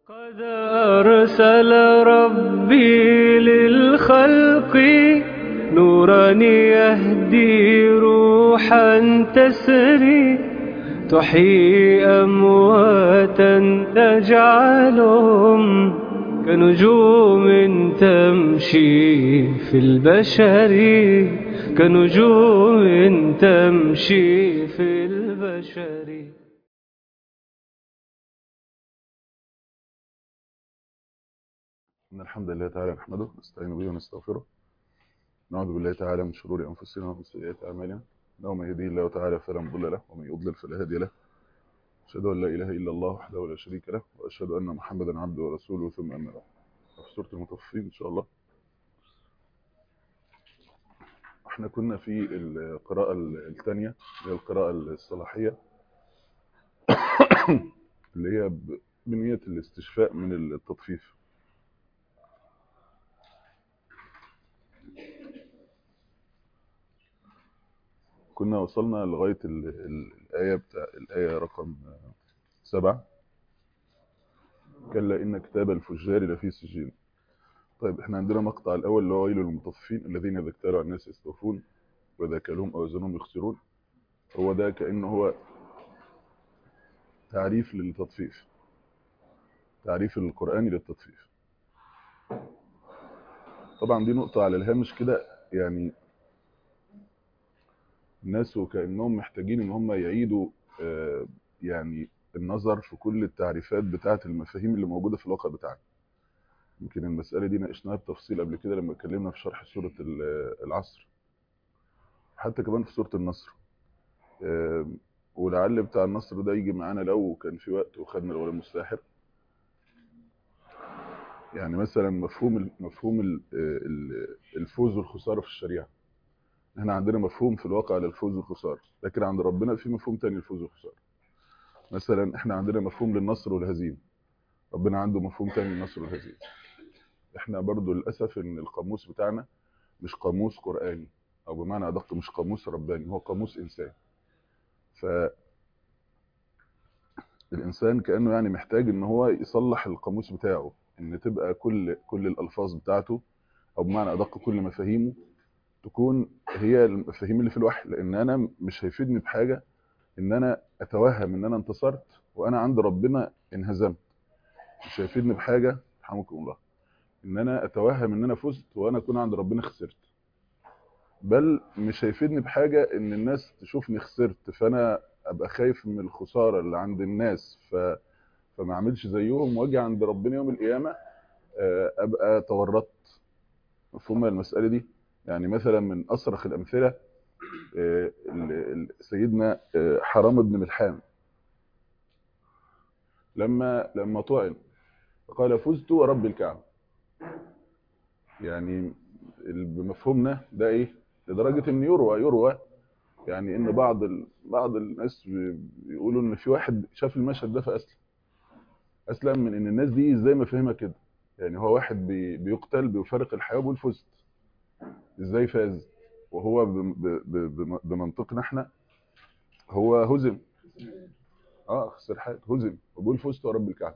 قد أرسل ربي للخلق نورا يهدي روحا تسري تحيي أمواتا تجعلهم كنجوم تمشي في البشر كنجوم تمشي في البشر إن الحمد لله تعالى نحمده ونستعين به ونستغفره نعوذ بالله تعالى من شرور أنفسنا ومن سيئات أعمالنا إنه من يهديه الله تعالى فلا مضل له ومن يضلل فلا هادي له أشهد أن لا إله إلا الله وحده لا شريك له وأشهد أن محمدا عبده ورسوله ثم أما بعد في سورة المطففين إن شاء الله احنا كنا في القراءة الثانية اللي هي القراءة الصلاحية اللي هي ب- بنية الاستشفاء من التطفيف كنا وصلنا لغاية ال- ال- الآية بتاع الآية رقم آه، سبعة كلا إن كتاب الفجار لفي سجين طيب احنا عندنا مقطع الأول اللي هو ويل للمطففين الذين إذا اكتالوا على الناس يستوفون وإذا كالوهم أو وزنهم يخسرون هو ده كأنه هو تعريف للتطفيف تعريف القرآني للتطفيف طبعا دي نقطة على الهامش كده يعني الناس وكأنهم محتاجين ان هم يعيدوا آه، يعني النظر في كل التعريفات بتاعة المفاهيم اللي موجودة في الواقع بتاعنا يمكن المسألة دي ناقشناها بتفصيل قبل كده لما اتكلمنا في شرح سورة ال- العصر حتى كمان في سورة النصر آه، ولعل بتاع النصر ده يجي معانا لو كان في وقت وخدنا الغلام الساحر يعني مثلا مفهوم ال- مفهوم ال- ال- الفوز والخسارة في الشريعة احنا عندنا مفهوم في الواقع للفوز والخسارة لكن عند ربنا في مفهوم تاني للفوز والخسارة مثلا احنا عندنا مفهوم للنصر والهزيمة ربنا عنده مفهوم تاني للنصر والهزيمة احنا برضو للأسف ان القاموس بتاعنا مش قاموس قرآني او بمعنى ادق مش قاموس رباني هو قاموس انسان فالانسان كأنه يعني محتاج ان هو يصلح القاموس بتاعه ان تبقى كل كل الالفاظ بتاعته او بمعنى ادق كل مفاهيمه تكون هي المفاهيم اللي في الوحي لان انا مش هيفيدني بحاجه ان انا اتوهم ان انا انتصرت وانا عند ربنا انهزمت مش هيفيدني بحاجه رحمكم الله ان انا اتوهم ان انا فزت وانا اكون عند ربنا خسرت بل مش هيفيدني بحاجه ان الناس تشوفني خسرت فانا ابقى خايف من الخساره اللي عند الناس ف فما اعملش زيهم واجي عند ربنا يوم القيامه آه، ابقى تورطت مفهوم المساله دي يعني مثلا من اصرخ الامثله آه، ال- ال- سيدنا آه، حرام بن ملحان لما لما طعن قال فزت ورب الكعبه يعني ال- بمفهومنا ده ايه لدرجه ان يروى يروى يعني ان بعض ال... بعض الناس بي- بيقولوا ان في واحد شاف المشهد ده فاسلم اسلم من ان الناس دي ازاي ما فهمها كده يعني هو واحد بي... بيقتل بيفارق الحياه وبيقول فزت ازاي فاز وهو ب... ب... ب... بم- بمنطقنا احنا هو هزم اه خسر حاجه هزم وبيقول فزت ورب الكعبه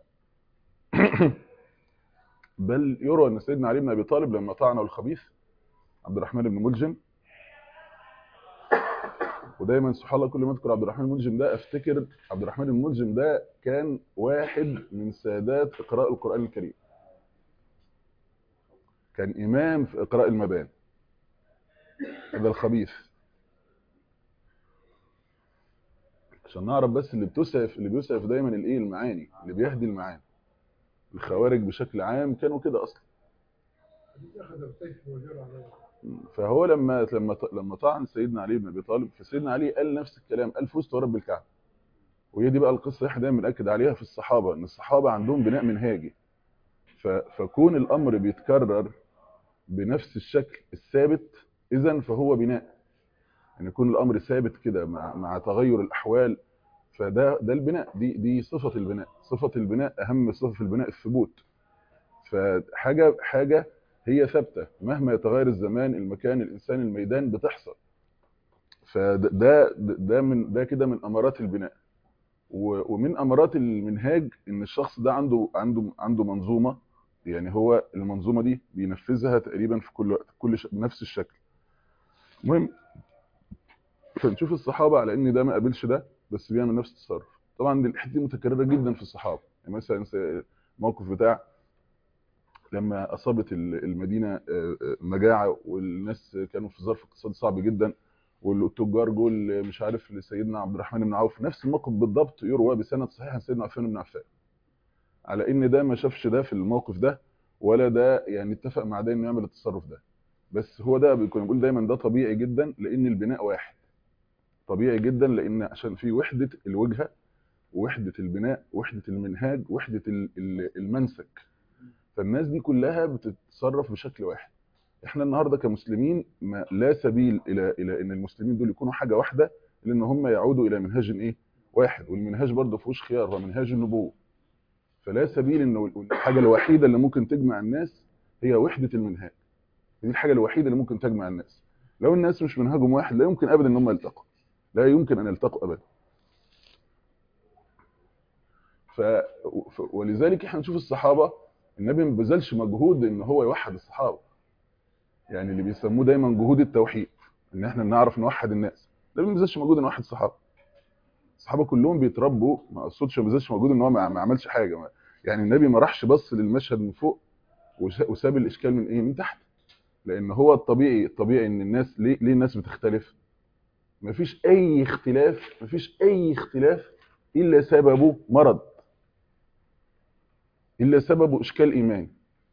بل يروى ان سيدنا علي بن ابي طالب لما طعنه الخبيث عبد الرحمن بن ملجم ودايما سبحان الله كل ما اذكر عبد الرحمن بن ملجم ده افتكر عبد الرحمن بن ملجم ده كان واحد من سادات اقراء القران الكريم كان امام في اقراء المبان هذا الخبيث عشان نعرف بس اللي بتسعف اللي بيسعف دايما الايه المعاني اللي بيهدي المعاني الخوارج بشكل عام كانوا كده اصلا فهو لما لما لما طعن سيدنا علي بن ابي طالب فسيدنا علي قال نفس الكلام قال فزت ورب الكعبه وهي دي بقى القصه احنا دايما بناكد عليها في الصحابه ان الصحابه عندهم بناء منهاجي ف- فكون الامر بيتكرر بنفس الشكل الثابت اذا فهو بناء ان يكون الامر ثابت كده مع مع تغير الاحوال فده ده البناء دي دي صفه البناء صفه البناء اهم صفه في البناء الثبوت فحاجه حاجه هي ثابته مهما يتغير الزمان المكان الانسان الميدان بتحصل فده ده ده من ده كده من امارات البناء و- ومن امارات المنهاج ان الشخص ده عنده عنده عنده منظومه يعني هو المنظومه دي بينفذها تقريبا في كل وقت كل ش... بنفس الشكل المهم فنشوف الصحابه على ان ده ما قابلش ده بس بيعمل نفس التصرف طبعا دي الحته دي متكرره جدا في الصحابه يعني مثلا س- الموقف بتاع لما اصابت ال- المدينه آه، آه، مجاعه والناس كانوا في ظرف اقتصادي صعب جدا والتجار جول مش عارف لسيدنا عبد الرحمن بن عوف نفس الموقف بالضبط يروى بسند صحيح عن سيدنا عثمان بن عفان على ان ده ما شافش ده في الموقف ده ولا ده يعني اتفق مع ده انه يعمل التصرف ده بس هو ده بيكون بيقول دايما ده طبيعي جدا لان البناء واحد طبيعي جدا لان عشان في وحده الوجهه وحده البناء وحده المنهاج وحده ال- ال- المنسك فالناس دي كلها بتتصرف بشكل واحد احنا النهارده كمسلمين ما لا سبيل الى الى ان المسلمين دول يكونوا حاجه واحده لان هم يعودوا الى منهاج ايه واحد والمنهاج برضه فيهوش خيار هو منهاج النبوه فلا سبيل انه الحاجه الوحيده اللي ممكن تجمع الناس هي وحده المنهاج دي الحاجه الوحيده اللي ممكن تجمع الناس لو الناس مش منهجهم واحد لا يمكن ابدا ان هم يلتقوا لا يمكن ان يلتقوا ابدا ف... ف... ولذلك احنا نشوف الصحابه النبي ما بذلش مجهود ان هو يوحد الصحابه يعني اللي بيسموه دايما جهود التوحيد ان احنا بنعرف نوحد الناس النبي ما بذلش مجهود ان يوحد الصحابه الصحابه كلهم بيتربوا ما اقصدش ما بذلش مجهود ان هو ما ما عملش حاجه ما يعني النبي ما راحش بص للمشهد من فوق وس- وساب الاشكال من ايه من تحت لان هو الطبيعي الطبيعي ان الناس ليه ليه الناس بتختلف مفيش اي اختلاف مفيش اي اختلاف الا سببه مرض الا سببه اشكال ايماني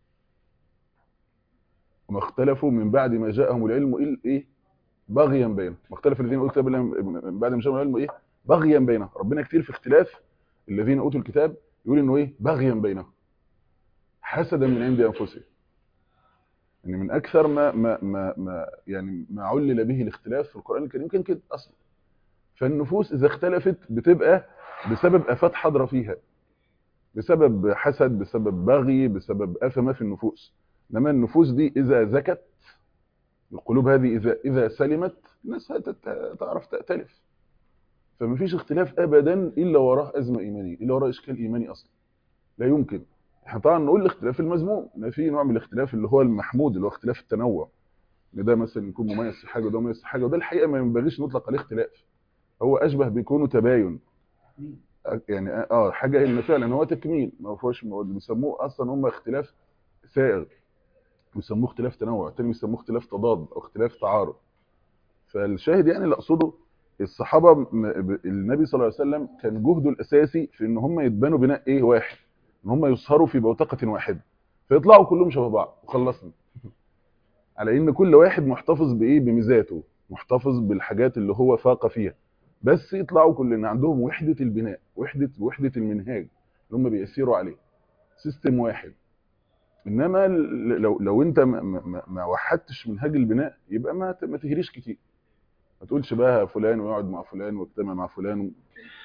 وما اختلفوا من بعد ما جاءهم العلم الا ايه بغيا بينهم ما اختلف الذين اوتوا الكتاب إلا من بعد ما جاءهم العلم ايه بغيا بينهم ربنا كتير في اختلاف الذين اوتوا الكتاب يقول انه ايه بغيا بينهم حسدا من عند انفسهم يعني من اكثر ما ما ما, ما يعني ما علل به الاختلاف في القران الكريم كان كده اصلا فالنفوس اذا اختلفت بتبقى بسبب افات حاضره فيها بسبب حسد بسبب بغي بسبب افه ما في النفوس انما النفوس دي اذا زكت القلوب هذه اذا اذا سلمت الناس هتت- تعرف تأتلف فمفيش اختلاف ابدا الا وراه ازمه ايمانيه الا وراه اشكال ايماني اصلا لا يمكن احنا طبعا نقول الاختلاف المذموم ان في نوع من الاختلاف اللي هو المحمود اللي هو اختلاف التنوع ان ده مثلا يكون مميز في حاجه وده مميز في حاجه وده الحقيقه ما ينبغيش نطلق عليه اختلاف هو اشبه بيكونوا تباين يعني اه حاجه ان فعلا هو تكميل ما فيهوش ما هو اللي بيسموه اصلا هم اختلاف سائغ بيسموه اختلاف تنوع التاني بيسموه اختلاف تضاد او اختلاف تعارض فالشاهد يعني اللي اقصده الصحابه م- ب- النبي صلى الله عليه وسلم كان جهده الاساسي في ان هم يتبنوا بناء ايه واحد ان هم يصهروا في بوتقه واحده فيطلعوا كلهم شبه بعض وخلصنا على ان كل واحد محتفظ بايه بميزاته محتفظ بالحاجات اللي هو فاق فيها بس يطلعوا كلنا عندهم وحده البناء وحده وحده المنهاج اللي هم بيسيروا عليه سيستم واحد انما ل- لو لو انت ما, ما, ما وحدتش منهاج البناء يبقى ما ت- ما تهريش كتير ما تقولش بقى فلان ويقعد مع فلان واجتمع مع فلان و...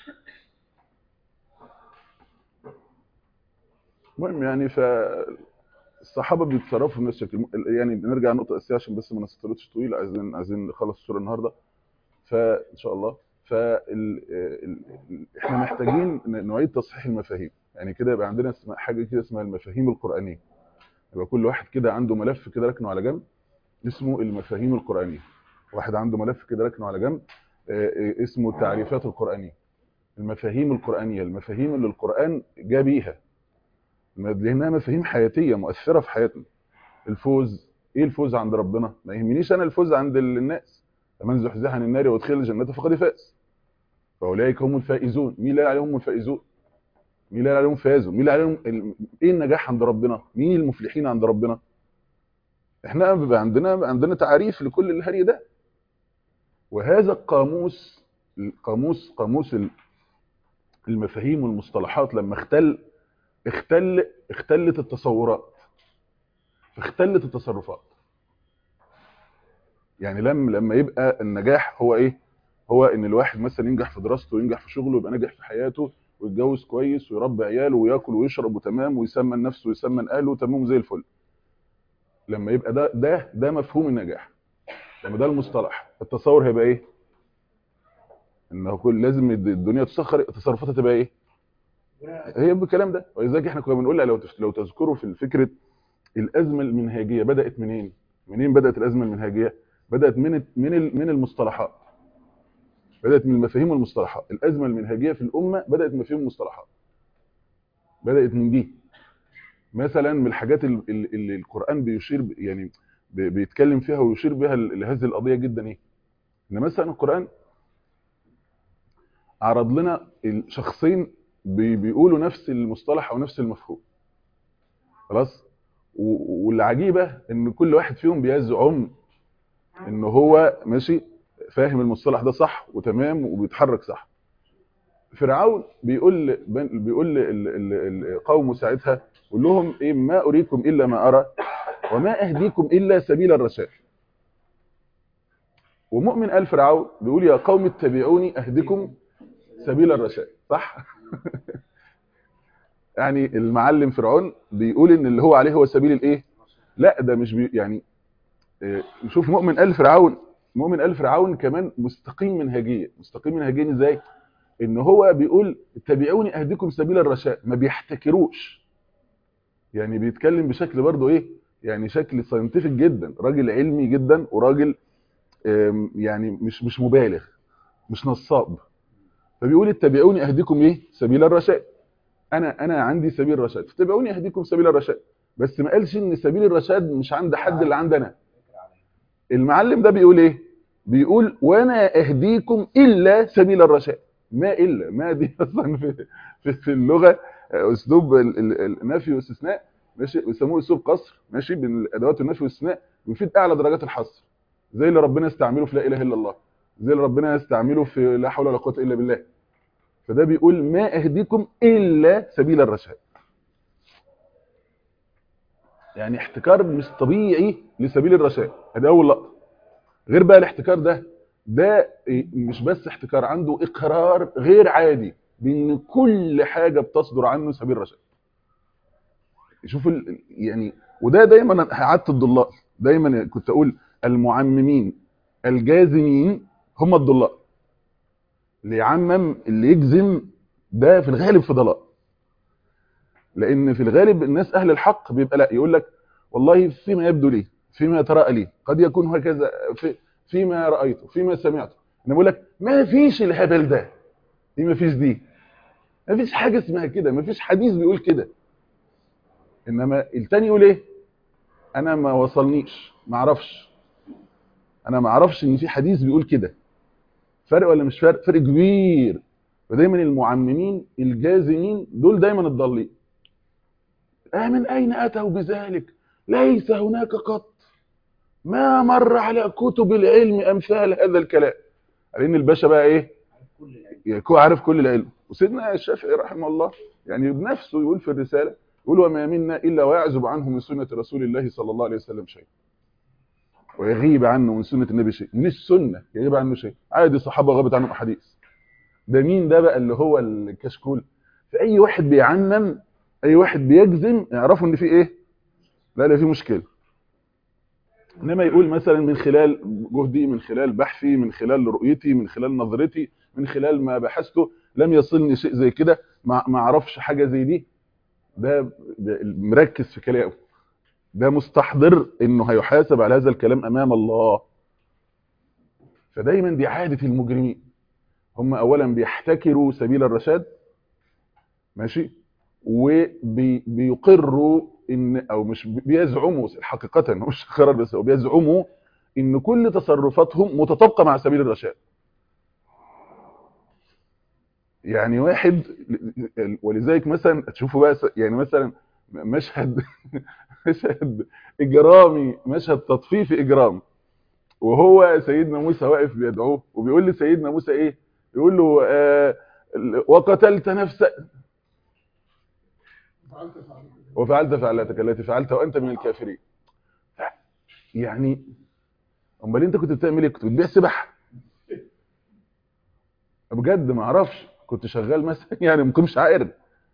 المهم يعني فالصحابه بيتصرفوا بنفس الشكل يعني نرجع لنقطه اساسيه عشان بس ما نستطردش طويل عايزين عايزين نخلص الصوره النهارده فان شاء الله فال ال... ال... احنا محتاجين ن- نعيد تصحيح المفاهيم يعني كده يبقى عندنا اسمها حاجه كده اسمها المفاهيم القرانيه يبقى كل واحد كده عنده ملف كده ركنه على جنب اسمه المفاهيم القرانيه واحد عنده ملف كده ركنه على جنب آه، آه، اسمه التعريفات القرانيه المفاهيم القرانيه المفاهيم اللي القران جاء بيها لانها مفاهيم حياتيه مؤثره في حياتنا الفوز ايه الفوز عند ربنا ما يهمنيش انا الفوز عند ال- الناس فمن زحزح عن النار وادخل الجنه فقد فاز فاولئك هم الفائزون مين اللي قال عليهم هم الفائزون مين اللي قال عليهم فازوا مين اللي قال عليهم ال- ايه النجاح عند ربنا مين المفلحين عند ربنا احنا بيبقى عندنا عندنا تعريف لكل الهري ده وهذا القاموس القاموس قاموس ال- المفاهيم والمصطلحات لما اختل اختل اختلت التصورات اختلت التصرفات يعني لما لما يبقى النجاح هو ايه هو ان الواحد مثلا ينجح في دراسته وينجح في شغله ويبقى ناجح في حياته ويتجوز كويس ويربي عياله وياكل ويشرب وتمام ويسمن نفسه ويسمن اهله تمام زي الفل لما يبقى ده ده ده مفهوم النجاح لما ده المصطلح التصور هيبقى ايه انه كل لازم الد- الدنيا تسخر تصرفاتها تبقى ايه هي بالكلام ده ولذلك احنا كنا بنقول لو تف- لو تذكروا في فكره الازمه المنهجيه بدات منين منين بدات الازمه المنهجيه بدات من من ال- من المصطلحات بدات من المفاهيم والمصطلحات الازمه المنهجيه في الامه بدات من مفاهيم المصطلحات بدات من دي مثلا من الحاجات ال- ال- اللي القران بيشير ب- يعني ب- بيتكلم فيها ويشير بها ل- لهذه القضيه جدا ايه ان مثلا القران عرض لنا الشخصين بي- بيقولوا نفس المصطلح او نفس المفهوم خلاص و- والعجيبه ان كل واحد فيهم بيزعم ان هو ماشي فاهم المصطلح ده صح وتمام وبيتحرك صح فرعون بيقول ل- بن- بيقول ل- ال- ال- ال- قومه ساعتها يقول لهم ايه ما اريكم الا ما ارى وما اهديكم الا سبيل الرشاد ومؤمن ال فرعون بيقول يا قوم اتبعوني اهدكم سبيل الرشاد صح يعني المعلم فرعون بيقول ان اللي هو عليه هو سبيل الايه لا ده مش بي يعني آه، نشوف مؤمن ال فرعون مؤمن ال فرعون كمان مستقيم منهجيا مستقيم منهجيا ازاي ان هو بيقول اتبعوني اهدكم سبيل الرشاد ما بيحتكروش يعني بيتكلم بشكل برضه ايه يعني شكل ساينتفك جدا راجل علمي جدا وراجل آم، يعني مش مش مبالغ مش نصاب فبيقول اتبعوني اهدكم ايه سبيل الرشاد انا انا عندي سبيل الرشاد فتبعوني اهديكم سبيل الرشاد بس ما قالش ان سبيل الرشاد مش عند حد اللي عندنا المعلم ده بيقول ايه بيقول وانا اهديكم الا سبيل الرشاد ما الا ما دي اصلا في في, في اللغه اسلوب ال- ال- النفي والاستثناء ماشي بيسموه اسلوب قصر ماشي بين ادوات النفي والاستثناء بيفيد اعلى درجات الحصر زي اللي ربنا يستعمله في لا اله الا الله زي اللي ربنا يستعمله في لا حول ولا قوه الا بالله فده بيقول ما اهديكم الا سبيل الرشاد يعني احتكار مش طبيعي لسبيل الرشاد ادي اول لقطه غير بقى الاحتكار ده ده إيه، مش بس احتكار عنده اقرار غير عادي بان كل حاجه بتصدر عنه سبيل رشاد شوف ال... يعني وده دايما عاده الضلال دايما كنت اقول المعممين الجازمين هم الضلال اللي يعمم اللي يجزم ده في الغالب في ضلال لان في الغالب الناس اهل الحق بيبقى لا يقول لك والله فيما يبدو لي فيما يتراءى لي قد يكون هكذا في فيما رايته فيما سمعته انا بقول لك ما فيش الهبل ده دي ما فيش دي ما فيش حاجه اسمها كده ما فيش حديث بيقول كده انما التاني يقول ايه انا ما وصلنيش ما اعرفش انا ما اعرفش ان في حديث بيقول كده فرق ولا مش فرق فرق كبير ودايما المعممين الجازمين دول دايما الضالين آه من اين اتوا بذلك ليس هناك قط ما مر على كتب العلم امثال هذا الكلام لان الباشا بقى ايه يكون عارف كل العلم وسيدنا الشافعي رحمه الله يعني بنفسه يقول في الرساله يقول وما منا الا ويعزب عنه من سنه رسول الله صلى الله عليه وسلم شيء ويغيب عنه من سنه النبي شيء من السنه يغيب عنه شيء عادي الصحابه غابت عنهم احاديث ده مين ده بقى اللي هو الكشكول فاي واحد بيعنن اي واحد بيجزم يعرفوا ان في ايه لا لا في مشكله انما يقول مثلا من خلال جهدي من خلال بحثي من خلال رؤيتي من خلال نظرتي من خلال ما بحثته لم يصلني شيء زي كده ما ما اعرفش حاجه زي دي ده ده مركز في كلامه ده مستحضر انه هيحاسب على هذا الكلام امام الله فدايما دي عاده المجرمين هم اولا بيحتكروا سبيل الرشاد ماشي وبيقروا ان او مش بيزعموا حقيقه مش قرار بس هو بيزعموا ان كل تصرفاتهم متطابقه مع سبيل الرشاد يعني واحد ولذلك مثلا تشوفوا بقى يعني مثلا مشهد مشهد اجرامي مشهد تطفيفي اجرامي وهو سيدنا موسى واقف بيدعوه وبيقول لسيدنا موسى ايه يقول له آه وقتلت نفسا وفعلت فعلتك التي فعلتها وانت من الكافرين يعني امال انت كنت بتعمل ايه كنت بتبيع سبح بجد ما اعرفش كنت شغال مثلا يعني ما كنتش عارف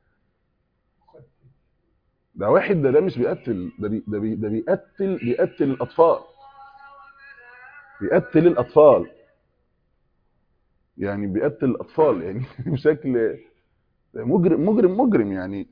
ده واحد ده ده مش بيقتل ده بي ده, بي ده بيقتل بيقتل الاطفال بيقتل الاطفال يعني بيقتل اطفال يعني بشكل مجرم مجرم مجرم يعني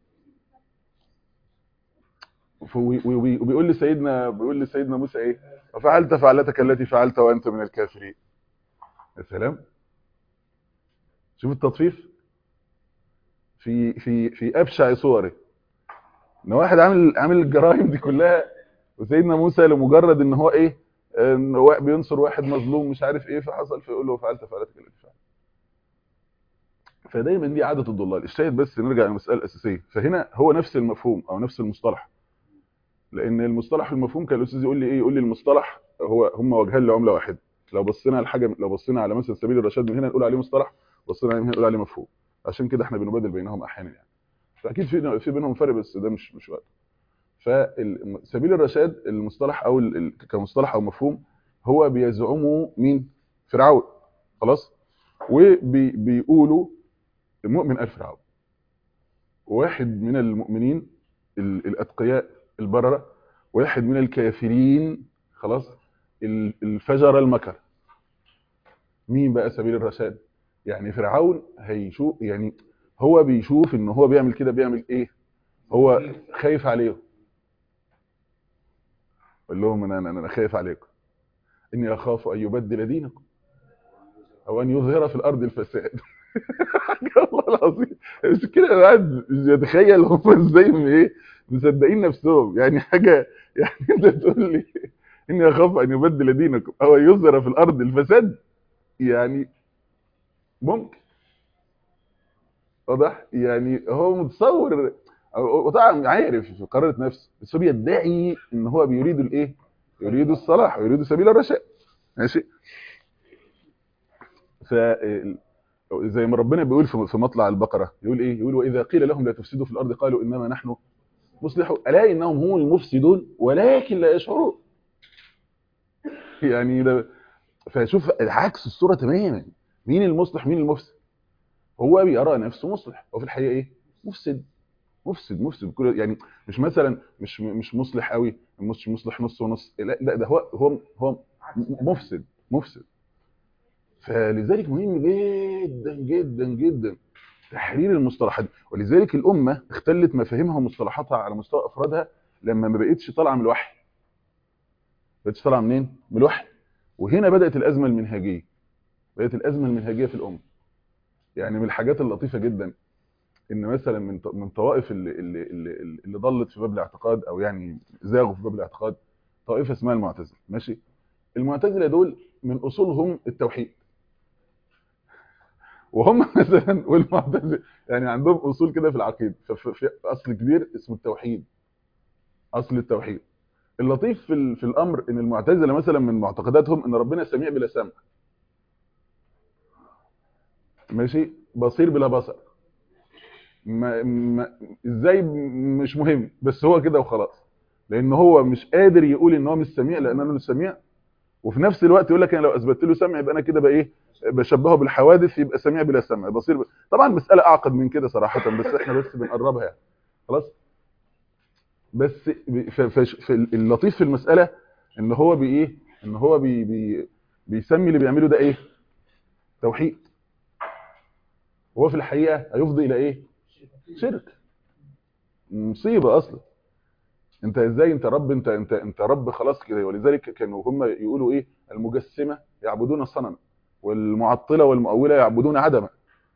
ف- وي- وي- وبيقول لسيدنا بيقول لسيدنا موسى ايه وفعلت فعلتك التي فعلت وانت من الكافرين يا سلام شوف التطفيف في في في ابشع صوره ان واحد عامل عامل الجرائم دي كلها وسيدنا موسى لمجرد ان هو ايه ان هو بينصر واحد مظلوم مش عارف ايه فحصل فيقول له فعلت فعلتك التي فعلت فدايما دي عاده الضلال الشاهد بس نرجع للمساله الاساسيه فهنا هو نفس المفهوم او نفس المصطلح لان المصطلح والمفهوم كان الاستاذ يقول لي ايه يقول لي المصطلح هو هم وجهان لعمله واحده لو بصينا على حاجه لو بصينا على مثلا سبيل الرشاد من هنا نقول عليه مصطلح بصينا عليه من هنا نقول عليه مفهوم عشان كده احنا بنبادل بينهم احيانا يعني فاكيد في في بينهم فرق بس ده مش مش وقت فسبيل الرشاد المصطلح او ال- ال- كمصطلح او مفهوم هو بيزعمه مين فرعون خلاص وبيقولوا المؤمن آل فرعون واحد من المؤمنين ال- الاتقياء البرره واحد من الكافرين خلاص ال- الفجر المكر مين بقى سبيل الرشاد يعني فرعون هيشوف يعني هو بيشوف ان هو بيعمل كده بيعمل ايه هو خايف عليهم قال لهم انا انا أنا خايف عليكم اني اخاف ان يبدل دينكم او ان يظهر في الارض الفساد والله العظيم مش كده الواحد مش يتخيل هم ازاي م- ايه مصدقين نفسهم يعني حاجه يعني انت تقول لي اني اخاف ان يبدل دينكم او أن يظهر في الارض الفساد يعني ممكن واضح يعني هو متصور وطبعا عارف في قرارة نفسه بس هو بيدعي ان هو بيريد الايه يريد الصلاح ويريد سبيل الرشاد ماشي ف زي ما ربنا بيقول في في مطلع البقره يقول ايه يقول واذا قيل لهم لا تفسدوا في الارض قالوا انما نحن مصلحون الا انهم هم المفسدون ولكن لا يشعرون يعني ده فشوف عكس الصوره تماما مين المصلح مين المفسد هو بيرى نفسه مصلح وفي الحقيقه ايه مفسد مفسد مفسد كل يعني مش مثلا مش مش مصلح قوي مش مصلح نص ونص لا لا ده هو هو هو مفسد مفسد فلذلك مهم جدا جدا جدا تحرير المصطلحات ولذلك الامه اختلت مفاهيمها ومصطلحاتها على مستوى افرادها لما ما بقتش طالعه من الوحي ما بقتش طالعه منين من الوحي وهنا بدات الازمه المنهجيه بدات الازمه المنهجيه في الامه يعني من الحاجات اللطيفه جدا ان مثلا من ط- من طوائف اللي اللي اللي, اللي ضلت في باب الاعتقاد او يعني زاغوا في باب الاعتقاد طائفه اسمها المعتزله ماشي المعتزله دول من اصولهم التوحيد وهم مثلا والمعتزله يعني عندهم اصول كده في العقيده ففي في اصل كبير اسمه التوحيد اصل التوحيد اللطيف في ال- في الامر ان المعتزله مثلا من معتقداتهم ان ربنا سميع بلا سمع ماشي بصير بلا بصر ما ما ازاي مش مهم بس هو كده وخلاص لان هو مش قادر يقول ان هو مش سميع لان انا مش سميع وفي نفس الوقت يقول لك انا لو اثبتت له سمع يبقى انا كده بقى ايه بشبهه بالحوادث يبقى سميع بلا سمع بصير ب... طبعا مساله اعقد من كده صراحه بس احنا بس بنقربها يعني خلاص بس ب- ف- ف- ف- اللطيف في المساله ان هو بايه ان هو بي بي بيسمي اللي بيعمله ده ايه توحيد هو في الحقيقه هيفضي الى ايه شرك مصيبه اصلا انت ازاي انت رب انت انت انت رب خلاص كده ولذلك كانوا هم يقولوا ايه المجسمه يعبدون الصنم والمعطله والمؤوله يعبدون عدما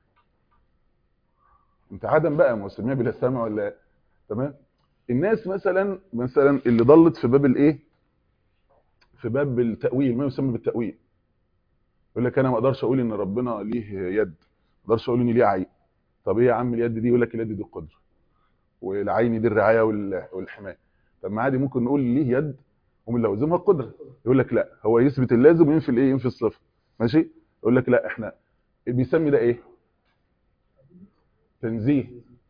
انت عدم بقى مسميه بلا سمع ولا تمام الناس مثلا مثلا اللي ضلت في باب الايه في باب التاويل ما يسمى بالتاويل يقول لك انا ما اقدرش اقول ان ربنا ليه يد ما اقدرش اقول ان ليه عين طب ايه يا عم اليد دي يقول لك اليد دي القدره والعين دي الرعايه وال- والحمايه طب ما عادي ممكن نقول ليه يد ومن لوازمها القدره يقول لك لا هو يثبت اللازم وينفي الايه ينفي الصفه ماشي يقول لك لا احنا بيسمي ده ايه تنزيه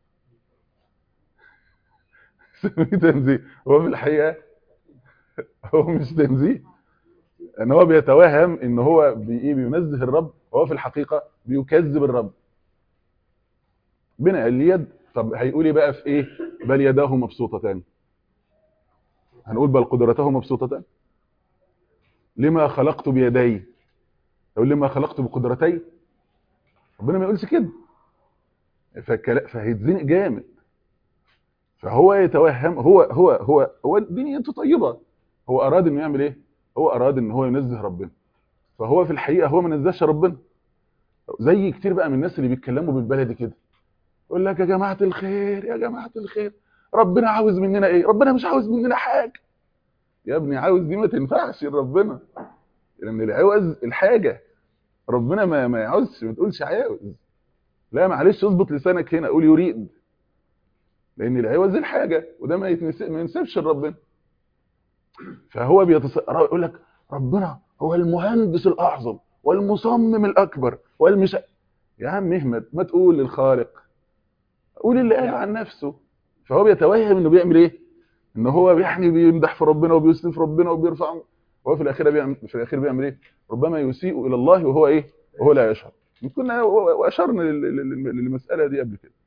يسميه تنزيه هو في الحقيقه هو مش تنزيه ان هو بيتوهم ان هو بي إيه بينزه الرب وهو في الحقيقه بيكذب الرب بناء اليد طب هيقول ايه بقى في ايه بل يداه مبسوطتان هنقول بل قدرته مبسوطتان لما خلقت بيدي يقول لما خلقت بقدرتي ربنا ما يقولش كده فالكلا- فهيتزنق جامد فهو يتوهم هو هو هو هو دنيته طيبه هو اراد انه يعمل ايه هو اراد ان هو ينزه ربنا فهو في الحقيقه هو ما نزهش ربنا زي كتير بقى من الناس اللي بيتكلموا بالبلدي كده يقول لك يا جماعه الخير يا جماعه الخير ربنا عاوز مننا ايه ربنا مش عاوز مننا حاجه يا ابني عاوز دي ما تنفعش لربنا لان العوز الحاجه ربنا ما ما يعوزش ما تقولش عاوز لا معلش اظبط لسانك هنا قول يريد لان العوز الحاجه وده ما يتنسب ما ينسبش لربنا فهو بيتص... يقول لك ربنا هو المهندس الاعظم والمصمم الاكبر والمش يا عم احمد ما تقول للخالق قول اللي قال عن نفسه فهو بيتوهم انه بيعمل ايه ان هو يعني بيمدح في ربنا وبيسلم في ربنا وبيرفع هو في الاخير بيعمل في الاخير بيعمل ايه ربما يسيء الى الله وهو ايه وهو لا يشعر كنا واشرنا لل- لل- للمساله دي قبل كده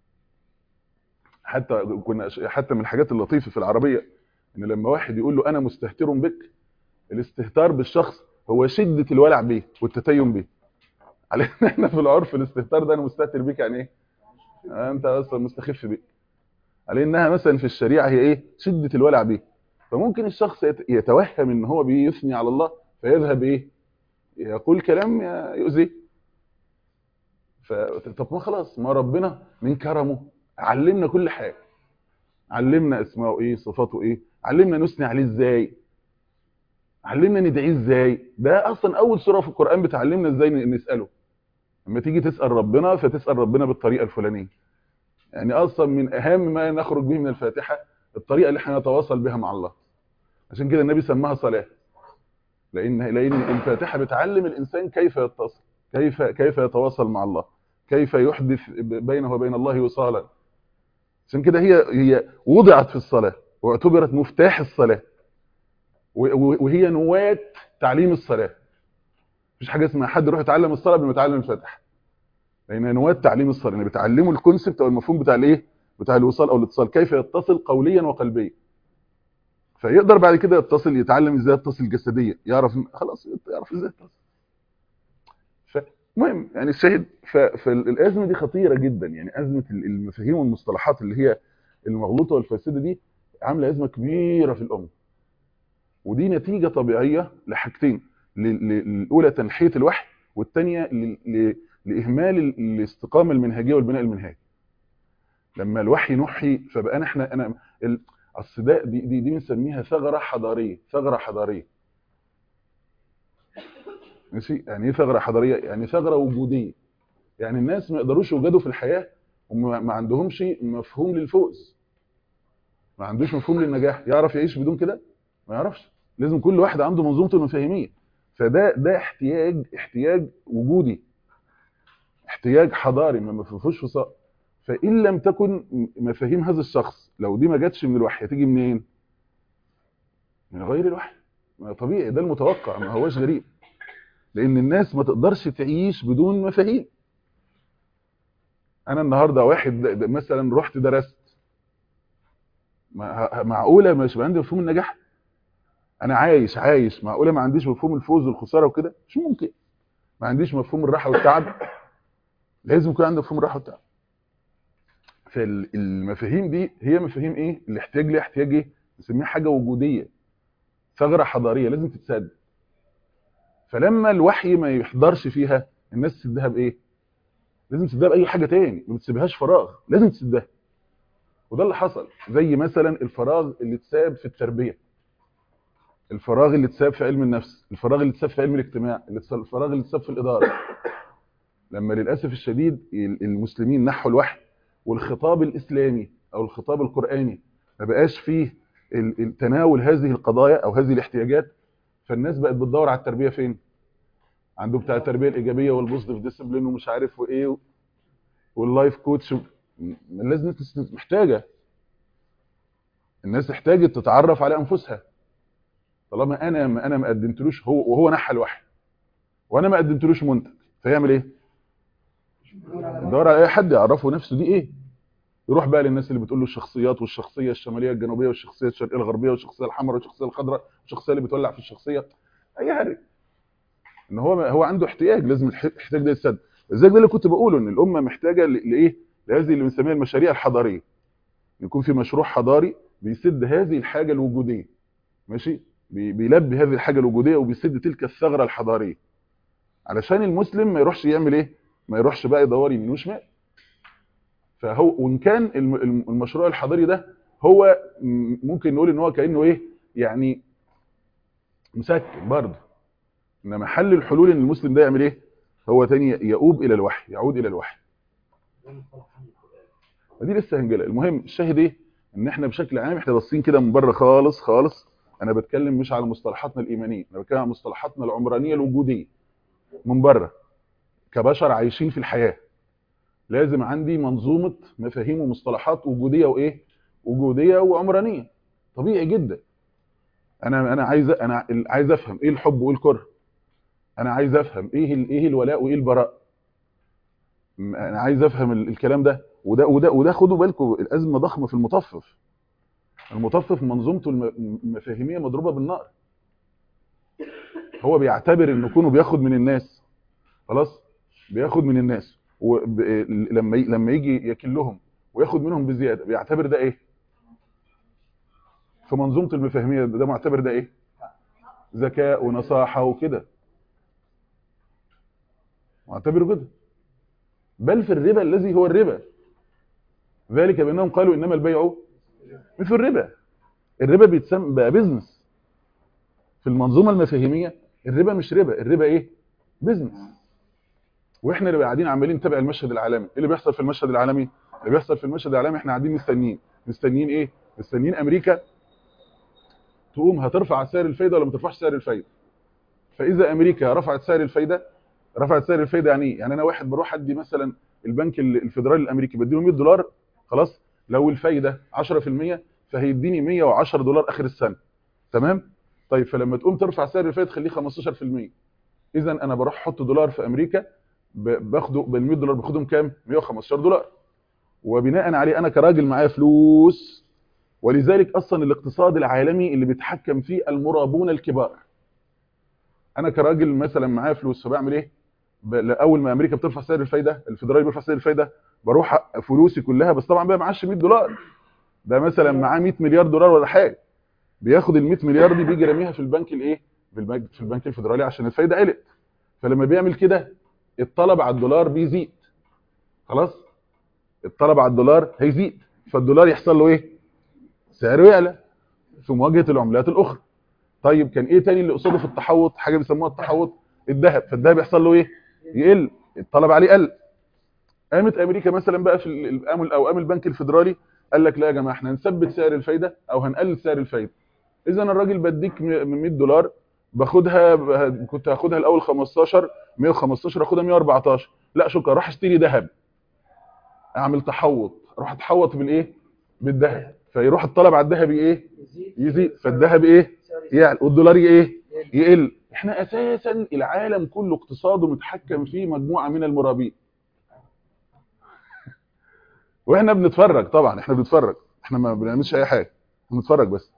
حتى كنا حتى من الحاجات اللطيفه في العربيه ان لما واحد يقول له انا مستهتر بك الاستهتار بالشخص هو شده الولع به والتتيم به على ان احنا في العرف الاستهتار ده انا مستهتر بك يعني ايه انت اصلا مستخف بك على انها مثلا في الشريعه هي ايه شده الولع به فممكن الشخص يت- يتوهم ان هو بيثني على الله فيذهب ايه يقول كلام يؤذيه ف- طب ما خلاص ما ربنا من كرمه علمنا كل حاجه علمنا اسماءه ايه صفاته ايه علمنا نثني عليه ازاي علمنا ندعيه ازاي ده اصلا اول سوره في القران بتعلمنا ازاي ن- نساله لما تيجي تسال ربنا فتسال ربنا بالطريقه الفلانيه يعني اصلا من اهم ما نخرج به من الفاتحه الطريقه اللي احنا نتواصل بها مع الله عشان كده النبي سماها صلاه لان لان الفاتحه بتعلم الانسان كيف يتصل كيف كيف يتواصل مع الله كيف يحدث بينه وبين الله وصالا عشان كده هي هي وضعت في الصلاه واعتبرت مفتاح الصلاه و- و- وهي نواه تعليم الصلاه مفيش حاجه اسمها حد يروح يتعلم الصلاه قبل ما يتعلم الفاتحه لان نواه تعليم الصلاه يعني بتعلمه الكونسبت او المفهوم بتاع الايه بتاع الوصال او الاتصال كيف يتصل قوليا وقلبيا فيقدر بعد كده يتصل يتعلم ازاي يتصل جسديا يعرف خلاص يعرف ازاي يتصل فمهم يعني الشاهد ف- فالازمه دي خطيره جدا يعني ازمه المفاهيم والمصطلحات اللي هي المغلوطه والفاسده دي عامله ازمه كبيره في الامه ودي نتيجه طبيعيه لحاجتين ل- ل- الاولى تنحيه الوحي والثانيه ل- ل- لاهمال ال- الاستقامه المنهجيه والبناء المنهجي لما الوحي نحي فبقى احنا انا ال- اصل ده دي دي, دي بنسميها ثغره حضاريه ثغره حضاريه ماشي يعني ايه ثغره حضاريه يعني ثغره وجوديه يعني الناس ما يقدروش يوجدوا في الحياه وما ما عندهمش مفهوم للفوز ما عندوش مفهوم للنجاح يعرف يعيش بدون كده ما يعرفش لازم كل واحد عنده منظومته المفاهيميه فده ده احتياج احتياج وجودي احتياج حضاري ما فيهوش فصال فان لم تكن مفاهيم هذا الشخص لو دي ما جاتش من الوحي هتيجي منين من غير الوحي ما طبيعي ده المتوقع ما هوش غريب لان الناس ما تقدرش تعيش بدون مفاهيم انا النهارده واحد د- د- مثلا رحت درست ما- ه- معقوله مش عندي مفهوم النجاح انا عايش عايش معقوله ما عنديش مفهوم الفوز والخساره وكده مش ممكن ما عنديش مفهوم الراحه والتعب لازم يكون عندي مفهوم الراحه والتعب فالمفاهيم دي هي مفاهيم ايه الاحتياج ليها احتياج ايه نسميها حاجه وجوديه ثغره حضاريه لازم تتسد فلما الوحي ما يحضرش فيها الناس تسدها بايه لازم تسدها باي حاجه تاني ما بتسيبهاش فراغ لازم تسدها وده اللي حصل زي مثلا الفراغ اللي اتساب في التربيه الفراغ اللي اتساب في علم النفس الفراغ اللي اتساب في علم الاجتماع اللي اتساب- الفراغ اللي اتساب في الاداره لما للاسف الشديد ال- المسلمين نحوا الوحي والخطاب الاسلامي او الخطاب القراني ما بقاش فيه ال- ال- تناول هذه القضايا او هذه الاحتياجات فالناس بقت بتدور على التربيه فين عنده بتاع التربيه الايجابيه والبوزيتيف ديسيبلين ومش عارف وايه واللايف كوتش لازم الناس محتاجه الناس احتاجت تتعرف على انفسها طالما انا ما انا ما قدمتلوش هو وهو نحى الوحي وانا ما قدمتلوش منتج فيعمل ايه يدور على اي حد يعرفه نفسه دي ايه يروح بقى للناس اللي بتقول له الشخصيات والشخصيه الشماليه الجنوبيه والشخصيه الشرقيه الغربيه والشخصيه الحمراء والشخصيه الخضراء والشخصيه اللي بتولع في الشخصيه اي حاجه ان هو هو عنده احتياج لازم الح- الاحتياج ده يتسد ازاي ده اللي كنت بقوله ان الامه محتاجه ل- لايه لهذه اللي بنسميها المشاريع الحضاريه يكون في مشروع حضاري بيسد هذه الحاجه الوجوديه ماشي بي- بيلبي هذه الحاجه الوجوديه وبيسد تلك الثغره الحضاريه علشان المسلم ما يروحش يعمل ايه ما يروحش بقى يدور يمين وشمال فهو وان كان الم- الم- المشروع الحضاري ده هو م- ممكن نقول ان هو كانه ايه يعني مسكن برضه انما حل الحلول ان المسلم ده يعمل ايه هو تاني يؤوب الى الوحي يعود الى الوحي فدي لسه هنجلها المهم الشاهد ايه ان احنا بشكل عام احنا باصين كده من بره خالص خالص انا بتكلم مش على مصطلحاتنا الايمانيه انا بتكلم على مصطلحاتنا العمرانيه الوجوديه من بره كبشر عايشين في الحياه لازم عندي منظومه مفاهيم ومصطلحات وجوديه وايه وجوديه وعمرانيه طبيعي جدا انا انا عايز انا عايز افهم ايه الحب وايه الكره انا عايز افهم ايه ال- ايه الولاء وايه البراء م- انا عايز افهم ال- الكلام ده وده وده وده خدوا بالكم الازمه ضخمه في المطفف المطفف منظومته الم- المفاهيميه مضروبه بالنار هو بيعتبر ان كونه بياخد من الناس خلاص بياخد من الناس وب- لما ي- لما يجي يكلهم وياخد منهم بزياده بيعتبر ده ايه في منظومته المفاهيميه ده معتبر ده ايه ذكاء ونصاحه وكده معتبره كده بل في الربا الذي هو الربا ذلك بانهم قالوا انما البيع مثل الربا الربا بيتسمى بقى بيزنس في المنظومه المفاهيميه الربا مش ربا الربا ايه بيزنس واحنا اللي قاعدين عمالين نتابع المشهد العالمي ايه اللي بيحصل في المشهد العالمي اللي بيحصل في المشهد العالمي احنا قاعدين مستنيين مستنيين ايه مستنيين امريكا تقوم هترفع سعر الفايده ولا ما ترفعش سعر الفايده فاذا امريكا رفعت سعر الفايده رفعت سعر الفايده يعني ايه يعني انا واحد بروح ادي مثلا البنك ال- الفيدرالي الامريكي بديله 100 دولار خلاص لو الفايده 10% فهيديني 110 دولار اخر السنه تمام طيب فلما تقوم ترفع سعر الفايده تخليه 15% اذا انا بروح احط دولار في امريكا ب- باخده بال 100 دولار باخدهم كام 115 دولار وبناء عليه انا كراجل معايا فلوس ولذلك اصلا الاقتصاد العالمي اللي بيتحكم فيه المرابون الكبار انا كراجل مثلا معايا فلوس فبعمل ايه ب- اول ما امريكا بترفع سعر الفايده الفيدرالي بيرفع سعر الفايده بروح أ- فلوسي كلها بس طبعا بقى معاش 100 دولار ده مثلا معاه 100 مليار دولار ولا حاجه بياخد ال 100 مليار دي بيجي راميها في البنك الايه في البنك في البنك الفيدرالي عشان الفايده قلت فلما بيعمل كده الطلب على الدولار بيزيد خلاص الطلب على الدولار هيزيد فالدولار يحصل له ايه سعره يعلى في مواجهه العملات الاخرى طيب كان ايه تاني اللي قصاده في التحوط حاجه بيسموها التحوط الذهب فالذهب يحصل له ايه يقل الطلب عليه قل قامت امريكا مثلا بقى في ال- قام او قام البنك الفيدرالي قال لك لا يا جماعه احنا هنثبت سعر الفايده او هنقلل سعر الفايده اذا الراجل بديك م- من 100 دولار باخدها ب- كنت هاخدها الاول 15 115 اخدها 114 لا شكرا راح اشتري ذهب اعمل تحوط اروح اتحوط بالايه بالذهب فيروح الطلب على الذهب ايه يزيد فالذهب ايه يعلى والدولار ايه يقل احنا اساسا العالم كله اقتصاده متحكم فيه مجموعه من المرابين واحنا بنتفرج طبعا احنا بنتفرج احنا ما بنعملش اي حاجه بنتفرج بس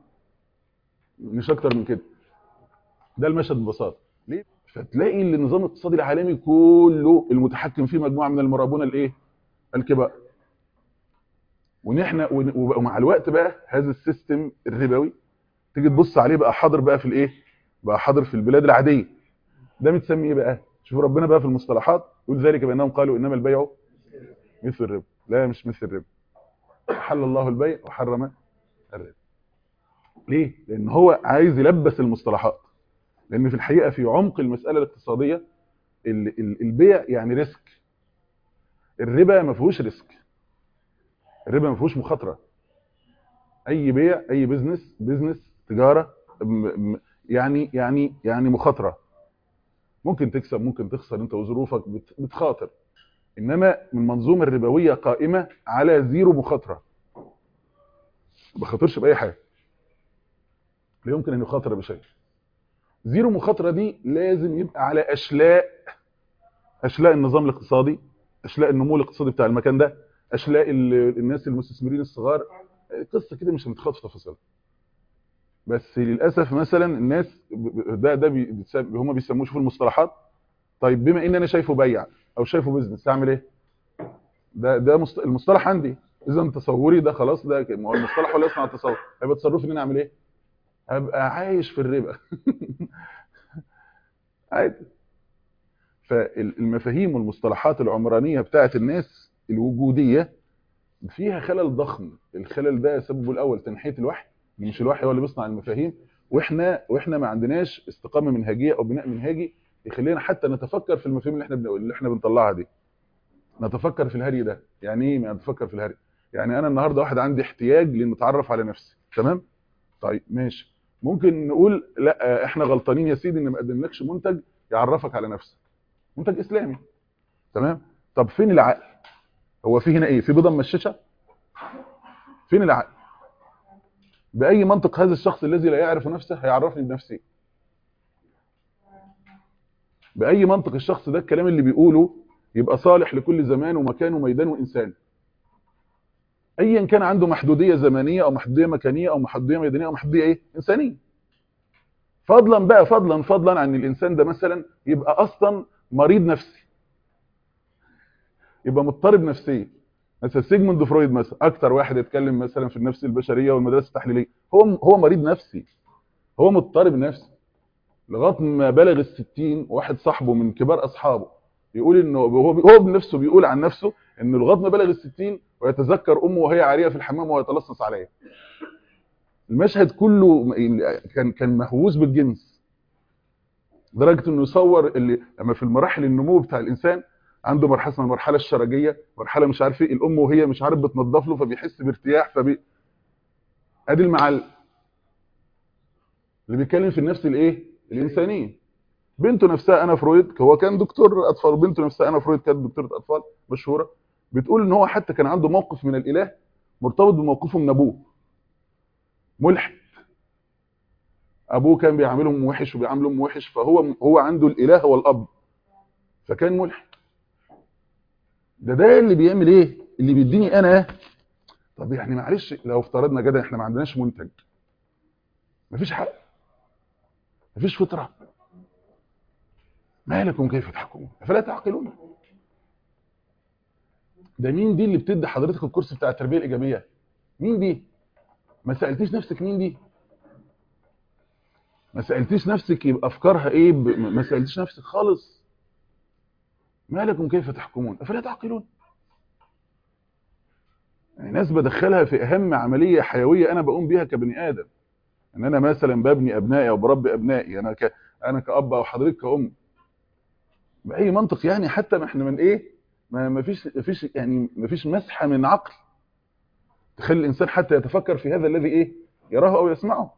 مش اكتر من كده ده المشهد ببساطه ليه فتلاقي ان النظام الاقتصادي العالمي كله المتحكم فيه مجموعه من المرابون الايه الكبار ونحن ون- ومع الوقت بقى هذا السيستم الربوي تيجي تبص عليه بقى حاضر بقى في الايه بقى حاضر في البلاد العاديه ده متسمي ايه بقى شوف ربنا بقى في المصطلحات يقول ذلك بانهم قالوا انما البيع مثل الربا لا مش مثل الربا حل الله البيع وحرم الربا ليه لان هو عايز يلبس المصطلحات لان في الحقيقه في عمق المساله الاقتصاديه ال- ال- البيع يعني ريسك الربا ما فيهوش ريسك الربا ما فيهوش مخاطره اي بيع اي بزنس بزنس تجاره م- م- يعني يعني يعني مخاطره ممكن تكسب ممكن تخسر انت وظروفك بت- بتخاطر انما المنظومه الربويه قائمه على زيرو مخاطره ما بخاطرش باي حاجه لا يمكن ان يخاطر بشيء زيرو مخاطره دي لازم يبقى على اشلاء اشلاء النظام الاقتصادي اشلاء النمو الاقتصادي بتاع المكان ده اشلاء ال- الناس المستثمرين الصغار قصه كده مش هنتخاط في تفاصيلها بس للاسف مثلا الناس ب- ب- ده ده بي- بتسم- هم بيسموه شوفوا المصطلحات طيب بما ان انا شايفه بيع او شايفه بيزنس اعمل ايه ده ده مصط- المصطلح عندي اذا تصوري ده خلاص ده ك- ما هو المصطلح ولا يصنع التصور هيبقى تصرفي ان انا اعمل ايه هبقى عايش في الربا عادي فالمفاهيم والمصطلحات العمرانيه بتاعت الناس الوجوديه فيها خلل ضخم الخلل ده سببه الاول تنحيه الوحي مش الوحي هو اللي بيصنع المفاهيم واحنا واحنا ما عندناش استقامه منهجيه او بناء منهجي يخلينا حتى نتفكر في المفاهيم اللي احنا بن... اللي احنا بنطلعها دي نتفكر في الهري ده يعني ايه نتفكر في الهري يعني انا النهارده واحد عندي احتياج لان اتعرف على نفسي تمام طيب ماشي ممكن نقول لا احنا غلطانين يا سيدي ان ما قدمناكش منتج يعرفك على نفسك منتج اسلامي تمام طب فين العقل هو في هنا ايه في بيضه ممششه فين العقل باي منطق هذا الشخص الذي لا يعرف نفسه هيعرفني بنفسي باي منطق الشخص ده الكلام اللي بيقوله يبقى صالح لكل زمان ومكان وميدان وانسان ايا كان عنده محدوديه زمنيه او محدوديه مكانيه او محدوديه ميدانيه او محدوديه ايه انسانيه فضلا بقى فضلا فضلا عن الانسان ده مثلا يبقى اصلا مريض نفسي يبقى مضطرب نفسيا مثلا سيجموند فرويد مثلا اكتر واحد يتكلم مثلا في النفس البشريه والمدرسه التحليليه هو هو مريض نفسي هو مضطرب نفسي لغايه ما بلغ الستين واحد صاحبه من كبار اصحابه يقول انه هو هو بنفسه بيقول عن نفسه انه لغايه ما بلغ الستين ويتذكر امه وهي عاريه في الحمام وهو يتلصص عليها المشهد كله كان كان مهووس بالجنس لدرجه انه يصور اللي لما في المراحل النمو بتاع الانسان عنده مرحله اسمها المرحله الشرجيه مرحله مش عارف ايه الام وهي مش عارف بتنظف له فبيحس بارتياح فبي ادي المعلم اللي بيتكلم في النفس الايه الانسانيه بنته نفسها انا فرويد هو كان دكتور اطفال بنته نفسها انا فرويد كانت دكتوره اطفال مشهوره بتقول ان هو حتى كان عنده موقف من الاله مرتبط بموقفه من ابوه ملحد ابوه كان بيعاملهم وحش وبيعاملهم وحش فهو هو عنده الاله هو الاب فكان ملحد ده ده اللي بيعمل ايه اللي بيديني انا طب يعني معلش لو افترضنا كده احنا ما عندناش منتج مفيش حق مفيش فطره ما لكم كيف تحكمون افلا تعقلون ده مين دي اللي بتدي حضرتك الكورس بتاع التربيه الايجابيه مين دي ما سالتيش نفسك مين دي ما سالتيش نفسك يبقى افكارها ايه ب... ما سالتيش نفسك خالص ما لكم كيف تحكمون افلا تعقلون يعني ناس بدخلها في اهم عمليه حيويه انا بقوم بيها كبني ادم ان انا مثلا ببني ابنائي او بربي ابنائي انا ك... انا كاب او حضرتك كأم باي منطق يعني حتى ما احنا من ايه ما ما فيش ما فيش يعني ما فيش مسحه من عقل تخلي الانسان حتى يتفكر في هذا الذي ايه يراه او يسمعه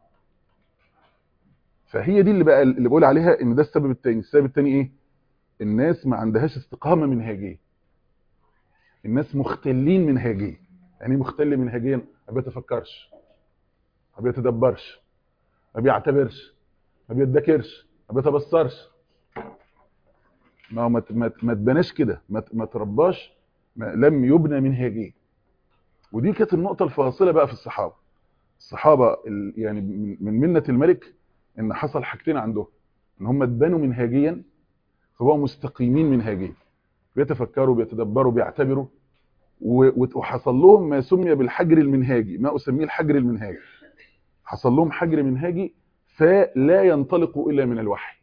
فهي دي اللي بقى اللي بقول عليها ان ده السبب الثاني السبب الثاني ايه الناس ما عندهاش استقامه منهجيه الناس مختلين منهجيا يعني مختل منهجيا ما بيتفكرش ما بيتدبرش ما بيعتبرش ما بيتذاكرش ما بيتبصرش ما هو ما ما تبناش كده ما ما ترباش ما لم يبنى منهجيا ودي كانت النقطه الفاصله بقى في الصحابه الصحابه يعني من منه الملك ان حصل حاجتين عندهم ان هم اتبنوا منهجيا فبقوا مستقيمين منهجيا بيتفكروا بيتدبروا بيعتبروا وحصل لهم ما سمي بالحجر المنهاجي ما اسميه الحجر المنهاجي حصل لهم حجر منهاجي فلا ينطلق الا من الوحي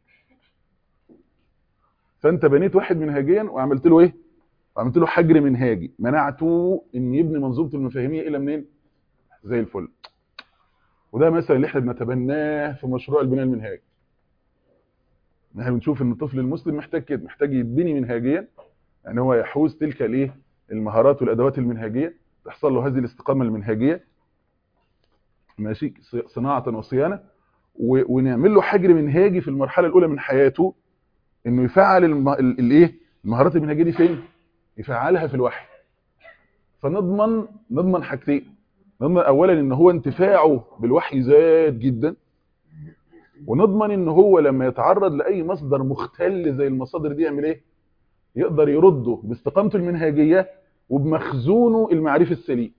فانت بنيت واحد منهجيا وعملت له ايه وعملت له حجر منهاجي منعته ان يبني منظومه المفاهيميه الى منين زي الفل وده مثلا اللي احنا بنتبناه في مشروع البناء المنهاجي احنا بنشوف ان الطفل المسلم محتاج كده محتاج يتبني منهجيا يعني هو يحوز تلك الايه المهارات والادوات المنهجيه تحصل له هذه الاستقامه المنهجيه ماشي صناعه وصيانه ونعمل له حجر منهاجي في المرحله الاولى من حياته انه يفعل الايه المهارات المنهجيه دي فين يفعلها في الوحي فنضمن نضمن حاجتين نضمن اولا ان هو انتفاعه بالوحي زاد جدا ونضمن ان هو لما يتعرض لاي مصدر مختل زي المصادر دي يعمل ايه يقدر يرده باستقامته المنهجيه وبمخزونه المعرفي السليم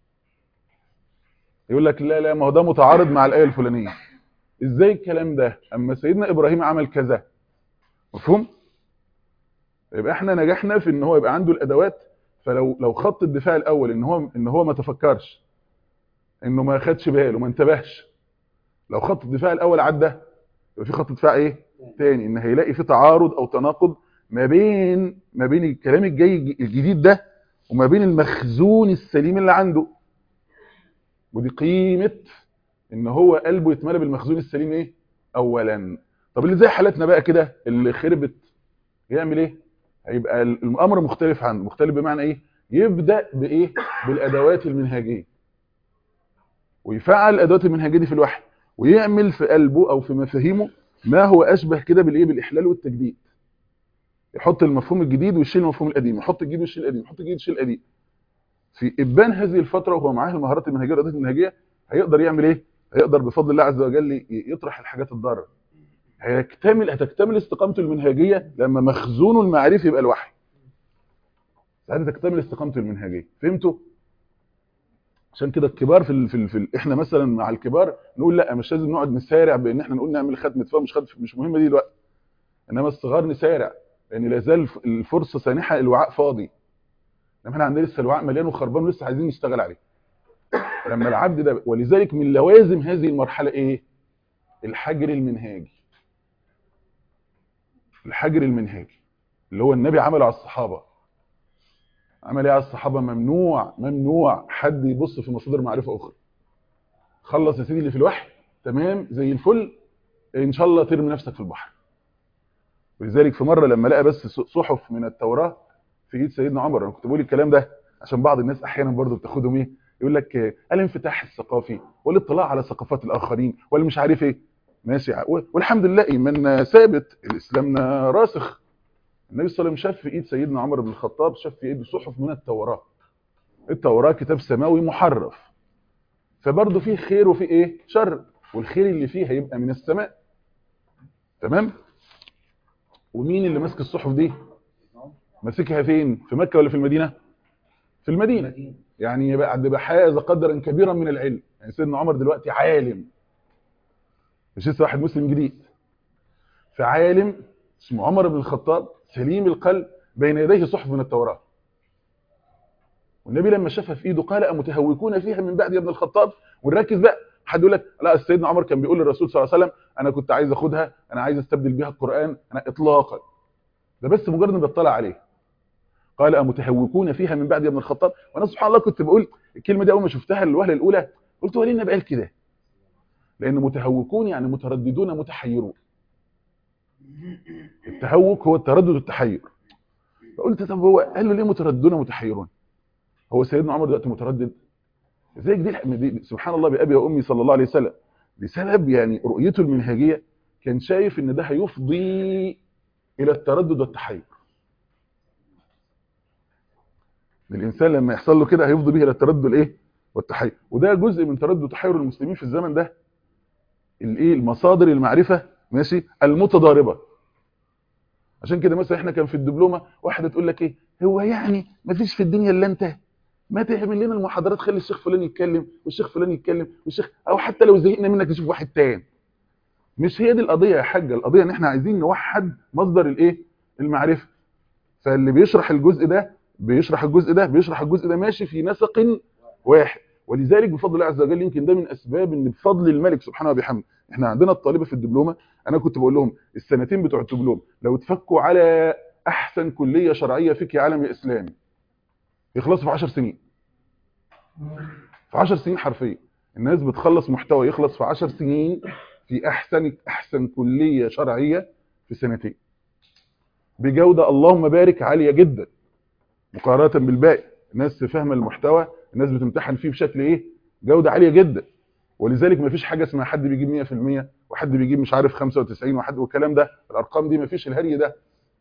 يقول لك لا لا ما هو ده متعارض مع الايه الفلانيه ازاي الكلام ده اما سيدنا ابراهيم عمل كذا مفهوم يبقى احنا نجحنا في ان هو يبقى عنده الادوات فلو لو خط الدفاع الاول ان هو ان هو ما تفكرش انه ما خدش باله ما انتبهش لو خط الدفاع الاول عدى يبقى في خط دفاع ايه تاني ان هيلاقي في تعارض او تناقض ما بين ما بين الكلام الجاي الجديد ده وما بين المخزون السليم اللي عنده ودي قيمه ان هو قلبه يتملى بالمخزون السليم ايه اولا طب اللي زي حالتنا بقى كده اللي خربت يعمل ايه هيبقى الامر مختلف عنه مختلف بمعنى ايه يبدا بايه بالادوات المنهجيه ويفعل الادوات المنهجيه دي في الوحي ويعمل في قلبه او في مفاهيمه ما هو اشبه كده بالايه بالاحلال والتجديد يحط المفهوم الجديد ويشيل المفهوم القديم يحط الجديد ويشيل القديم يحط الجديد ويشيل القديم في ابان هذه الفتره وهو معاه المهارات المنهجيه والادوات المنهجيه هيقدر يعمل ايه هيقدر بفضل الله عز وجل يطرح الحاجات الضاره هيكتمل هتكتمل استقامته المنهجيه لما مخزونه المعرفي يبقى الوحي ساعتها تكتمل استقامته المنهجيه فهمتوا عشان كده الكبار في ال في, ال في ال احنا مثلا مع الكبار نقول لا مش لازم نقعد نسارع بان احنا نقول نعمل ختمه فهم مش ختمه مش مهمه دي دلوقتي انما الصغار نسارع لان لا زال الفرصه سانحه الوعاء فاضي انما احنا عندنا لسه الوعاء مليان وخربان ولسه عايزين نشتغل عليه لما العبد ده ولذلك من لوازم هذه المرحله ايه الحجر المنهاجي الحجر المنهاجي اللي هو النبي عمله على الصحابه عمل ايه على الصحابه ممنوع ممنوع حد يبص في مصادر معرفه اخرى خلص يا سيدي اللي في الوحي تمام زي الفل ان شاء الله ترمي نفسك في البحر ولذلك في مره لما لقى بس صحف من التوراه في ايد سيدنا عمر انا كنت بقول الكلام ده عشان بعض الناس احيانا برضه بتاخدهم ايه يقول لك الانفتاح الثقافي والاطلاع على ثقافات الاخرين ولا مش عارف ايه ماشي والحمد لله ايماننا ثابت الاسلامنا راسخ النبي صلى الله عليه وسلم شاف في ايد سيدنا عمر بن الخطاب شاف في ايده صحف من التوراه التوراه كتاب سماوي محرف فبرضه فيه خير وفيه ايه شر والخير اللي فيه هيبقى من السماء تمام ومين اللي ماسك الصحف دي ماسكها فين في مكه ولا في المدينه في المدينه يعني بعد بحاز قدرا كبيرا من العلم يعني سيدنا عمر دلوقتي عالم مش لسه واحد مسلم جديد فعالم اسمه عمر بن الخطاب سليم القلب بين يديه صحف من التوراة والنبي لما شافها في ايده قال امتهوكون فيها من بعد يا ابن الخطاب ونركز بقى حد يقول لك لا سيدنا عمر كان بيقول للرسول صلى الله عليه وسلم انا كنت عايز اخدها انا عايز استبدل بيها القران انا اطلاقا ده بس مجرد ان بيطلع عليه قال امتهوكون فيها من بعد يا ابن الخطاب وانا سبحان الله كنت بقول الكلمه دي اول ما شفتها الوهله الاولى قلت هو ليه النبي قال كده لان متهوكون يعني مترددون متحيرون التهوك هو التردد والتحير فقلت طب هو قال له ليه مترددون متحيرون هو سيدنا عمر دلوقتي متردد ازيك دي, دي سبحان الله بابي وامي صلى الله عليه وسلم بسبب يعني رؤيته المنهجيه كان شايف ان ده هيفضي الى التردد والتحير الانسان لما يحصل له كده هيفضي به الى التردد الايه والتحير وده جزء من تردد وتحير المسلمين في الزمن ده الايه المصادر المعرفه ماشي المتضاربه عشان كده مثلا احنا كان في الدبلومه واحده تقول لك ايه هو يعني ما فيش في الدنيا الا انت ما تعمل لنا المحاضرات خلي الشيخ فلان يتكلم والشيخ فلان يتكلم والشيخ او حتى لو زهقنا منك نشوف واحد تاني مش هي دي القضيه يا حاجه القضيه ان احنا عايزين نوحد مصدر الايه المعرفه فاللي بيشرح الجزء ده بيشرح الجزء ده بيشرح الجزء ده ماشي في نسق واحد ولذلك بفضل الله عز وجل يمكن ده من اسباب ان بفضل الملك سبحانه وبحمده احنا عندنا الطالبه في الدبلومه انا كنت بقول لهم السنتين بتوع الدبلوم لو اتفكوا على احسن كليه شرعيه فيك عالم اسلامي يخلصوا في 10 سنين في 10 سنين حرفيا الناس بتخلص محتوى يخلص في 10 سنين في احسن احسن كليه شرعيه في سنتين بجوده اللهم بارك عاليه جدا مقارنه بالباقي الناس فاهمه المحتوى الناس بتمتحن فيه بشكل ايه جوده عاليه جدا ولذلك ما فيش حاجه اسمها حد بيجيب 100% وحد بيجيب مش عارف 95 وحد والكلام ده الارقام دي ما فيش الهري ده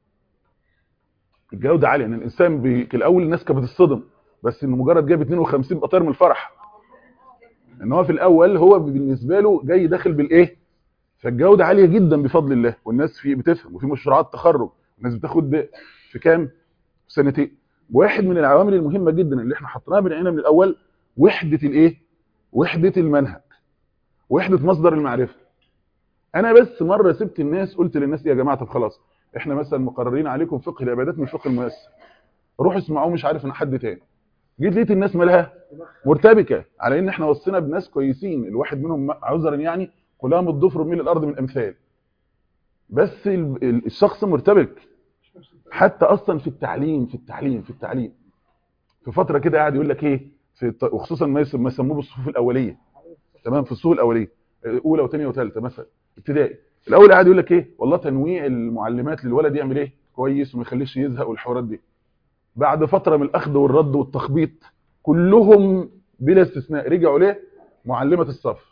الجوده عاليه ان يعني الانسان بي... الاول الناس كانت بتصدم بس انه مجرد جاب 52 بطير من الفرح ان هو في الاول هو بالنسبه له جاي داخل بالايه فالجوده عاليه جدا بفضل الله والناس في بتفهم وفي مشروعات تخرج الناس بتاخد في كام سنتين واحد من العوامل المهمه جدا اللي احنا حطيناها بنعينها من الاول وحده الايه وحده المنهج وحده مصدر المعرفه انا بس مره سبت الناس قلت للناس يا جماعه طب خلاص احنا مثلا مقررين عليكم فقه العبادات من الفقه الميسر روحوا اسمعوه مش عارف من حد تاني جيت لقيت الناس مالها مرتبكه على ان احنا وصينا بناس كويسين الواحد منهم عذرا يعني قلام الضفر من الارض من امثال بس ال- ال- الشخص مرتبك حتى اصلا في التعليم في التعليم في التعليم في فتره كده قاعد يقول لك ايه في الت- وخصوصا ما يسم- ما يسموه بالصفوف الاوليه تمام في الصفوف الاوليه اولى وثانيه وثالثه مثلا ابتدائي الاول قاعد يقول لك ايه والله تنويع المعلمات للولد يعمل ايه كويس وما يخليش يزهق والحوارات دي بعد فتره من الاخذ والرد والتخبيط كلهم بلا استثناء رجعوا ليه معلمه الصف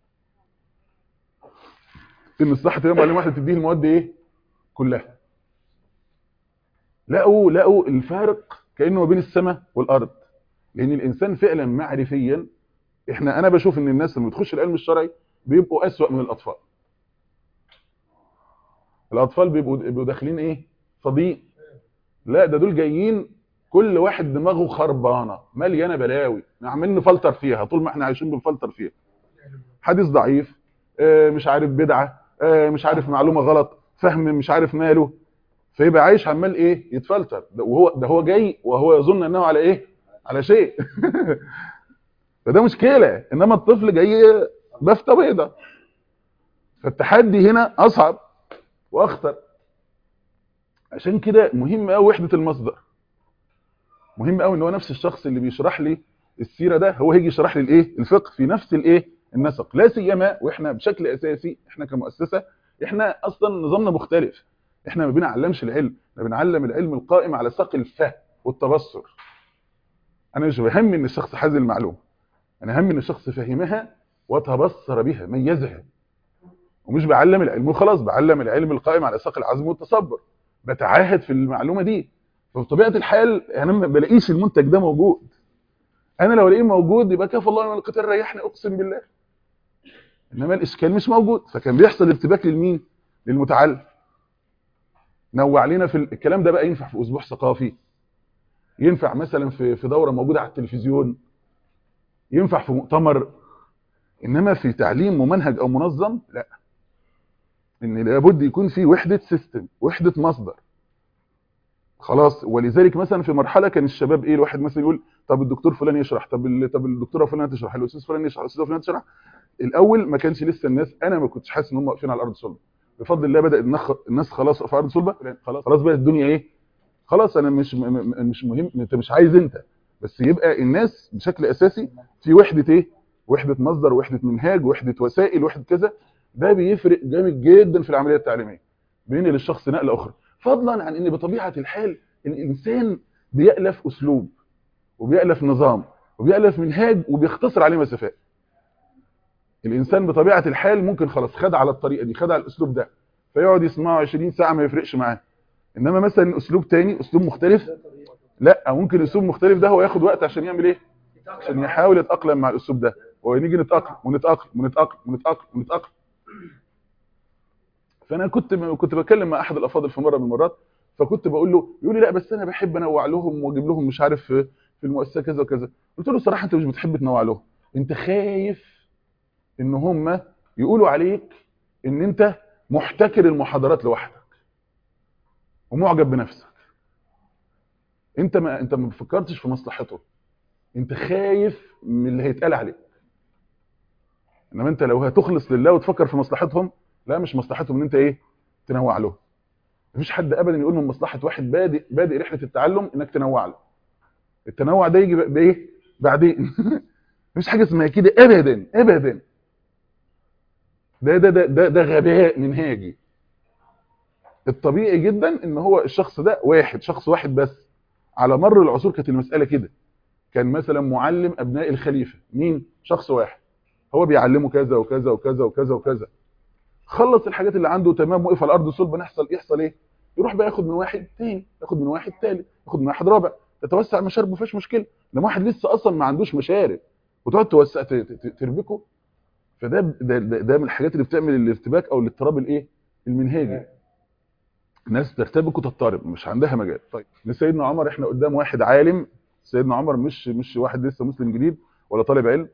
ان الصح تبقى معلمه واحده تديه المواد ايه كلها لقوا لقوا الفارق كانه ما بين السماء والارض لان الانسان فعلا معرفيا احنا انا بشوف ان الناس لما بتخش العلم الشرعي بيبقوا اسوأ من الاطفال الاطفال بيبقوا بيبقوا داخلين ايه صديق لا ده دول جايين كل واحد دماغه خربانه مليانه بلاوي عمالين نفلتر فيها طول ما احنا عايشين بنفلتر فيها حديث ضعيف آه، مش عارف بدعه آه، مش عارف معلومه غلط فهم مش عارف ماله فيبقى عايش عمال ايه يتفلتر ده وهو ده هو جاي وهو يظن انه على ايه على شيء فده مشكله انما الطفل جاي بفته بيضه فالتحدي هنا اصعب واخطر عشان كده مهم قوي وحده المصدر مهم قوي ان هو نفس الشخص اللي بيشرح لي السيره ده هو هيجي يشرح لي الايه الفقه في نفس الايه النسق لا سيما واحنا بشكل اساسي احنا كمؤسسه احنا اصلا نظامنا مختلف احنا ما بنعلمش العلم احنا بنعلم العلم القائم على ساق الفهم والتبصر انا مش بهم ان الشخص حاز المعلومه انا هم ان الشخص فهمها وتبصر بها ميزها ومش بعلم العلم وخلاص بعلم العلم القائم على ساق العزم والتصبر بتعاهد في المعلومه دي فبطبيعه الحال انا ما بلاقيش المنتج ده موجود انا لو الاقيه موجود يبقى كفى الله من القتال ريحني اقسم بالله انما الاشكال مش موجود فكان بيحصل ارتباك للمين للمتعلم نوع علينا في ال- الكلام ده بقى ينفع في اسبوع ثقافي ينفع مثلا في في دوره موجوده على التلفزيون ينفع في مؤتمر انما في تعليم ممنهج او منظم لا ان لابد يكون في وحده سيستم وحده مصدر خلاص ولذلك مثلا في مرحله كان الشباب ايه الواحد مثلا يقول طب الدكتور فلان يشرح طب ال- طب الدكتوره فلان تشرح الاستاذ فلان يشرح الاستاذ فلان تشرح الاول ما كانش لسه الناس انا ما كنتش حاسس ان هم واقفين على الارض صلبه بفضل الله بدا النخ... الناس خلاص واقفه على الارض صلبه خلاص خلاص بقت الدنيا ايه خلاص انا مش م... م- مش مهم انت مش عايز انت بس يبقى الناس بشكل اساسي في وحده ايه وحده مصدر وحده منهاج وحده وسائل وحده كذا ده بيفرق جامد جدا في العمليه التعليميه بينقل للشخص نقله اخرى فضلا عن ان بطبيعه الحال الانسان بيألف اسلوب وبيألف نظام وبيألف منهاج وبيختصر عليه مسافات الانسان بطبيعه الحال ممكن خلاص خد على الطريقه دي خد على الاسلوب ده فيقعد يسمعه 20 ساعه ما يفرقش معاه انما مثلا اسلوب تاني اسلوب مختلف لا ممكن اسلوب مختلف ده هو ياخد وقت عشان يعمل ايه عشان يحاول يتاقلم مع الاسلوب ده ونيجي نتاقلم ونتاقلم ونتاقلم ونتاقلم ونتاقلم فانا كنت كنت بتكلم مع احد الافاضل في مره من المرات فكنت بقول له يقول لي لا بس انا بحب انوع لهم واجيب لهم مش عارف في في المؤسسه كذا وكذا قلت له صراحه انت مش بتحب تنوع لهم انت خايف ان هم يقولوا عليك ان انت محتكر المحاضرات لوحدك ومعجب بنفسك انت ما انت ما فكرتش في مصلحته انت خايف من اللي هيتقال عليك انما انت لو هتخلص لله وتفكر في مصلحتهم لا مش مصلحتهم ان انت ايه تنوع له مفيش حد ابدا يقول من مصلحه واحد بادئ بادئ رحله التعلم انك تنوع له التنوع ده يجي بايه بعدين مفيش حاجه اسمها كده ابدا ابدا ده ده ده ده, ده غباء منهاجي الطبيعي جدا ان هو الشخص ده واحد شخص واحد بس على مر العصور كانت المساله كده كان مثلا معلم ابناء الخليفه مين شخص واحد هو بيعلمه كذا وكذا وكذا وكذا وكذا خلص الحاجات اللي عنده تمام وقف على الارض صلب يحصل يحصل ايه يروح بقى ياخد من واحد تاني ياخد من واحد تالت ياخد من واحد رابع تتوسع مشارب ما فيهاش مشكله لما واحد لسه اصلا ما عندوش مشارب وتقعد توسع ت- ت- تربكه فده ده, ده, ده من الحاجات اللي بتعمل الارتباك او الاضطراب الايه المنهاجي الناس ترتبك وتضطرب مش عندها مجال طيب سيدنا عمر احنا قدام واحد عالم سيدنا عمر مش مش واحد لسه مسلم جديد ولا طالب علم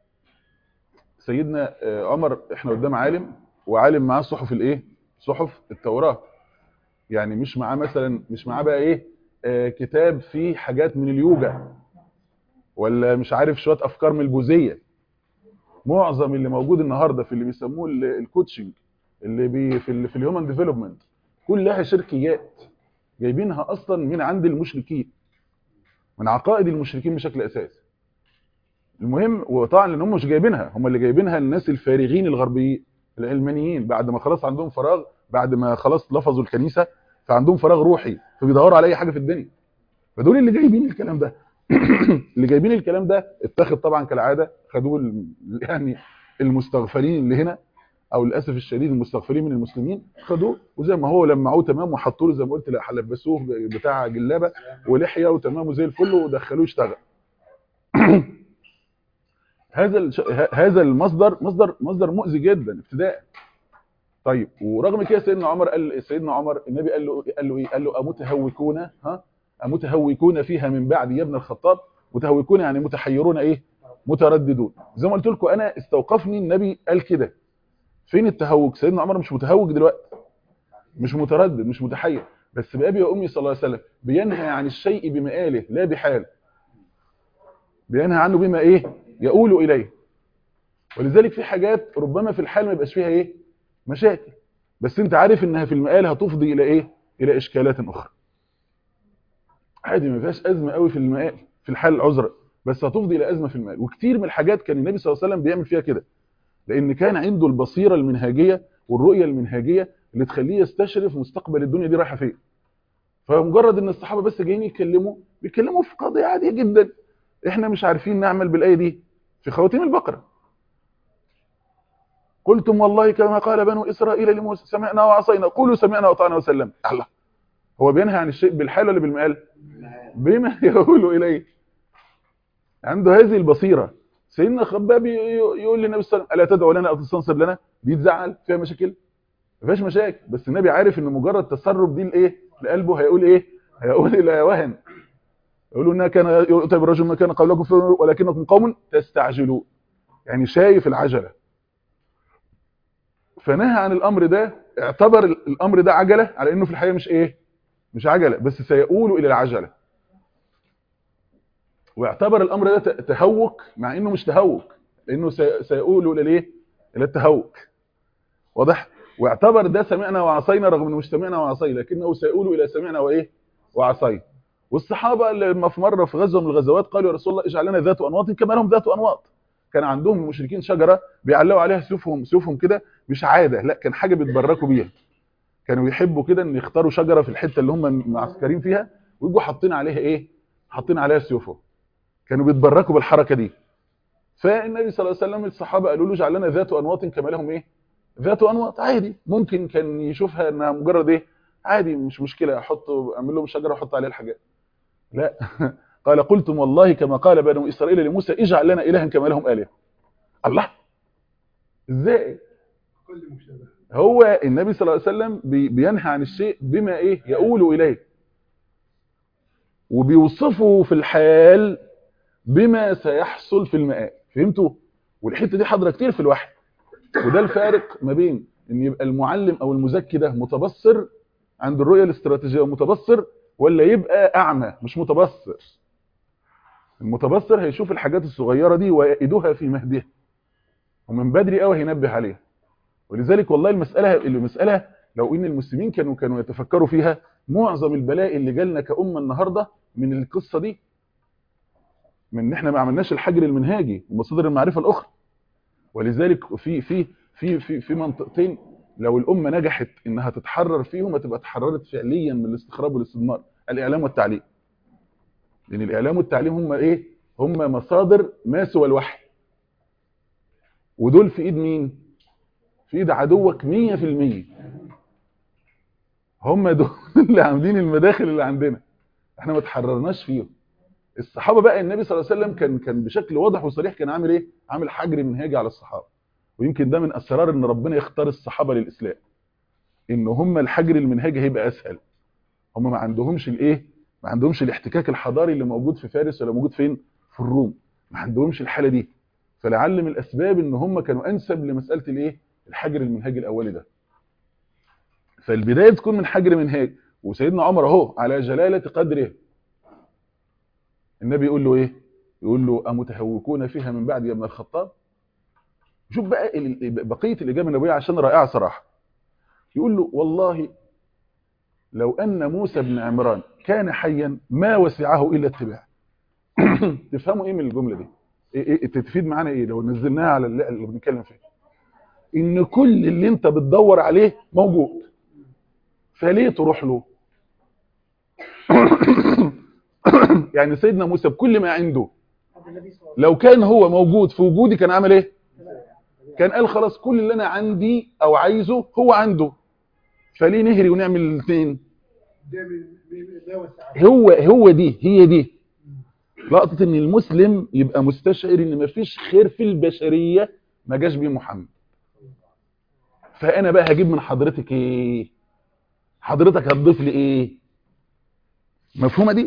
سيدنا آه، عمر احنا قدام عالم وعالم معاه صحف الايه صحف التوراة يعني مش معاه مثلا مش معاه بقى ايه آه كتاب فيه حاجات من اليوجا ولا مش عارف شويه افكار من البوذيه معظم اللي موجود النهارده في اللي بيسموه ال- الكوتشنج اللي بي في ال في الهيومن ديفلوبمنت كلها شركيات جايبينها اصلا من عند المشركين من عقائد المشركين بشكل اساسي المهم وطبعا لان هم مش جايبينها هم اللي جايبينها الناس الفارغين الغربيين العلمانيين بعد ما خلاص عندهم فراغ بعد ما خلاص لفظوا الكنيسه فعندهم فراغ روحي فبيدوروا على اي حاجه في الدنيا فدول اللي جايبين الكلام ده اللي جايبين الكلام ده اتخذ طبعا كالعاده خدوه ال- يعني المستغفلين اللي هنا او للاسف الشديد المستغفلين من المسلمين خدوه وزي ما هو لمعوه تمام وحطوا له زي ما قلت لا لبسوه بتاع جلابه ولحيه وتمام وزي الفل ودخلوه يشتغل هذا الش... ه- هذا المصدر مصدر مصدر مؤذي جدا ابتداء طيب ورغم كده سيدنا عمر قال سيدنا عمر النبي قال له قال له ايه قال له امتهوكون ها امتهوكون فيها من بعد يا ابن الخطاب متهوكون يعني متحيرون ايه مترددون زي ما قلت لكم انا استوقفني النبي قال كده فين التهوك سيدنا عمر مش متهوك دلوقتي مش متردد مش متحير بس بأبي وأمي صلى الله عليه وسلم بينهى عن الشيء بمآله لا بحال بينهى عنه بما ايه يقول اليه ولذلك في حاجات ربما في الحال ما يبقاش فيها ايه مشاكل بس انت عارف انها في المقال هتفضي الى ايه الى اشكالات اخرى عادي ما فيهاش ازمه قوي في المقال في الحال العذر بس هتفضي الى ازمه في المقال وكتير من الحاجات كان النبي صلى الله عليه وسلم بيعمل فيها كده لان كان عنده البصيره المنهجيه والرؤيه المنهجيه اللي تخليه يستشرف مستقبل الدنيا دي رايحه فين فمجرد ان الصحابه بس جايين يتكلموا بيتكلموا في قضيه عاديه جدا احنا مش عارفين نعمل بالايه دي في خواتيم البقره قلتم والله كما قال بنو اسرائيل لموسى سمعنا وعصينا قولوا سمعنا وطعنا وسلم الله هو بينهى عن الشيء بالحال ولا بالمقال بما يقول اليه عنده هذه البصيره سيدنا خباب يقول للنبي صلى الله عليه وسلم الا تدعو لنا او تستنصر لنا دي تزعل فيها مشاكل ما فيهاش مشاكل بس النبي عارف ان مجرد تسرب دي لايه لقلبه هيقول ايه هيقول الى وهن يقولوا انها كان يؤتى بالرجل ما كان قبلكم ولكنكم قوم تستعجلون يعني شايف العجله فنهى عن الامر ده اعتبر الامر ده عجله على انه في الحقيقه مش ايه مش عجله بس سيؤول الى العجله واعتبر الامر ده تهوك مع انه مش تهوك لانه سيؤول الى الايه الى التهوك واضح واعتبر ده سمعنا وعصينا رغم انه مش سمعنا وعصينا لكنه سيؤول الى سمعنا وايه وعصينا والصحابه لما في مره في غزوه من الغزوات قالوا يا رسول الله اجعل لنا ذات انواط كما لهم ذات انواط كان عندهم المشركين شجره بيعلقوا عليها سيوفهم سيوفهم كده مش عاده لا كان حاجه بيتبركوا بيها كانوا يحبوا كده ان يختاروا شجره في الحته اللي هم معسكرين فيها ويجوا حاطين عليها ايه حاطين عليها سيوفهم كانوا بيتبركوا بالحركه دي فالنبي صلى الله عليه وسلم الصحابه قالوا له اجعل لنا ذات انواط كما لهم ايه ذات انواط عادي ممكن كان يشوفها انها مجرد ايه عادي مش مشكله احط اعمل لهم شجره احط عليها الحاجات لا قال قلتم والله كما قال بنو اسرائيل لموسى اجعل لنا الها كما لهم اله الله ازاي هو النبي صلى الله عليه وسلم بينهى عن الشيء بما ايه يقول اليه وبيوصفه في الحال بما سيحصل في المآل فهمتوا والحته دي حاضره كتير في الوحي وده الفارق ما بين ان يبقى المعلم او المزكي ده متبصر عند الرؤيه الاستراتيجيه متبصر ولا يبقى اعمى مش متبصر المتبصر هيشوف الحاجات الصغيره دي ويئدها في مهدها ومن بدري قوي هينبه عليها ولذلك والله المساله المساله لو ان المسلمين كانوا كانوا يتفكروا فيها معظم البلاء اللي جالنا كامه النهارده من القصه دي من ان احنا ما عملناش الحجر المنهاجي ومصادر المعرفه الاخرى ولذلك في في في في في منطقتين لو الامه نجحت انها تتحرر فيهم هتبقى اتحررت فعليا من الاستخراب والاستدمار الاعلام والتعليم لان الاعلام والتعليم هم ايه هم مصادر ما سوى الوحي ودول في ايد مين في ايد عدوك 100% هم دول اللي عاملين المداخل اللي عندنا احنا ما تحررناش فيهم الصحابه بقى النبي صلى الله عليه وسلم كان كان بشكل واضح وصريح كان عامل ايه عامل حجر منهاجي على الصحابه ويمكن ده من اسرار ان ربنا يختار الصحابه للاسلام ان هم الحجر المنهاجي هيبقى اسهل هم ما عندهمش الايه ما عندهمش الاحتكاك الحضاري اللي موجود في فارس ولا موجود فين في الروم ما عندهمش الحاله دي فلعل من الاسباب ان هم كانوا انسب لمساله الايه الحجر المنهاجي الاولي ده فالبدايه تكون من حجر منهاج وسيدنا عمر اهو على جلاله قدره النبي يقول له ايه يقول له امتهوكون فيها من بعد يا ابن الخطاب شوف بقى ال- ال- بقيه الاجابه النبويه عشان رائعه صراحه يقول له والله لو ان موسى بن عمران كان حيا ما وسعه الا اتباع تفهموا ايه من الجمله دي ايه ايه تفيد معانا ايه لو نزلناها على اللي اللي بنتكلم فيه ان كل اللي انت بتدور عليه موجود فليه تروح له يعني سيدنا موسى بكل ما عنده لو كان هو موجود في وجودي كان عمل ايه كان قال خلاص كل اللي انا عندي او عايزه هو عنده فليه نهري ونعمل الاثنين ده من من لا وسع هو هو دي هي دي لقطة ان المسلم يبقى مستشعر ان مفيش خير في البشرية ما جاش بيه محمد فانا بقى هجيب من حضرتك ايه حضرتك هتضيف لي ايه مفهومة دي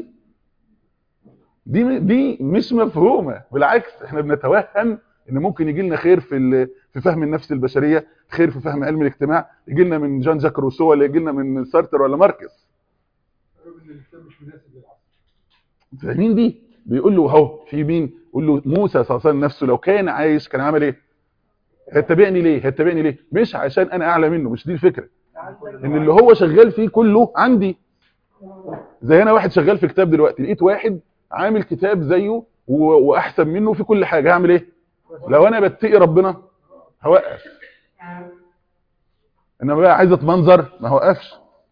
دي دي مش مفهومة بالعكس احنا بنتوهم ان ممكن يجي لنا خير في ال- في فهم النفس البشرية خير في فهم علم الاجتماع يجي لنا من جان جاك روسو ولا يجي لنا من سارتر ولا ماركس رغم ان الاسلام مش مناسب للعصر فاهمين دي بيقول له اهو في مين يقول له موسى صلى الله عليه وسلم نفسه لو كان عايش كان عمل ايه هتتابعني ليه هتتابعني ليه مش عشان انا اعلى منه مش دي الفكره ان اللي هو شغال فيه كله عندي زي انا واحد شغال في كتاب دلوقتي لقيت واحد عامل كتاب زيه و- واحسن منه في كل حاجه هعمل ايه لو انا بتقي ربنا هوقف انما بقى عايز اتمنظر ما هوقفش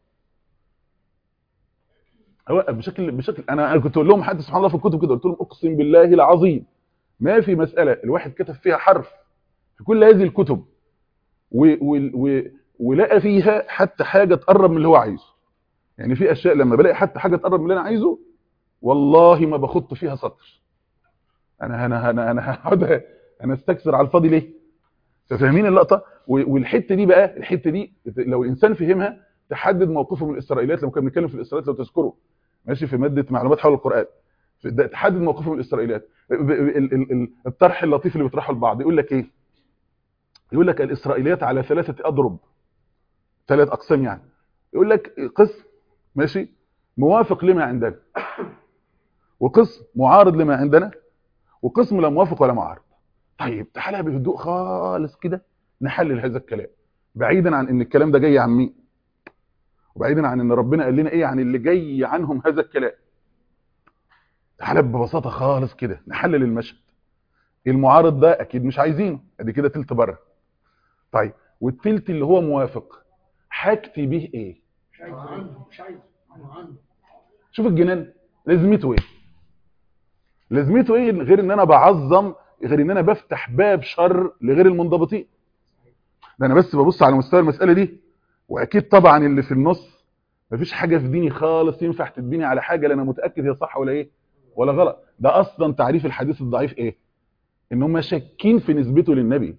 هوقف بشكل بشكل انا أنا كنت اقول لهم حتى سبحان الله في الكتب كده قلت لهم اقسم بالله العظيم ما في مساله الواحد كتب فيها حرف في كل هذه الكتب و و و ولقى فيها حتى حاجه تقرب من اللي هو عايزه يعني في اشياء لما بلاقي حتى حاجه تقرب من اللي انا عايزه والله ما بخط فيها سطر انا انا انا انا هقعد انا استكثر على الفاضي ليه ففاهمين اللقطه و- والحته دي بقى الحته دي لو الانسان فهمها تحدد موقفه من الاسرائيليات لما كنا بنتكلم في الاسرائيليات لو تذكروا ماشي في ماده معلومات حول القران في- ده تحدد موقفه من الاسرائيليات ب- ب- ال- ال- ال- الطرح اللطيف اللي بيطرحه البعض يقول لك ايه يقول لك الاسرائيليات على ثلاثه اضرب ثلاث اقسام يعني يقول لك قسم ماشي موافق لما عندنا وقسم معارض لما عندنا وقسم لا موافق ولا معارض طيب تعالى بهدوء خالص كده نحلل هذا الكلام بعيدا عن ان الكلام ده جاي عن مين وبعيدا عن ان ربنا قال لنا ايه عن اللي جاي عنهم هذا الكلام تعالى ببساطه خالص كده نحلل المشهد المعارض ده اكيد مش عايزينه ادي كده تلت بره طيب والتلت اللي هو موافق حاجتي به ايه مش عايز عنده مش عايز هو عنده شوف الجنان لازمته ايه لازمته ايه غير ان انا بعظم غير ان انا بفتح باب شر لغير المنضبطين ده انا بس ببص على مستوى المساله دي واكيد طبعا اللي في النص مفيش حاجه في ديني خالص ينفع تديني على حاجه لا انا متاكد هي صح ولا ايه ولا غلط ده اصلا تعريف الحديث الضعيف ايه ان هم شاكين في نسبته للنبي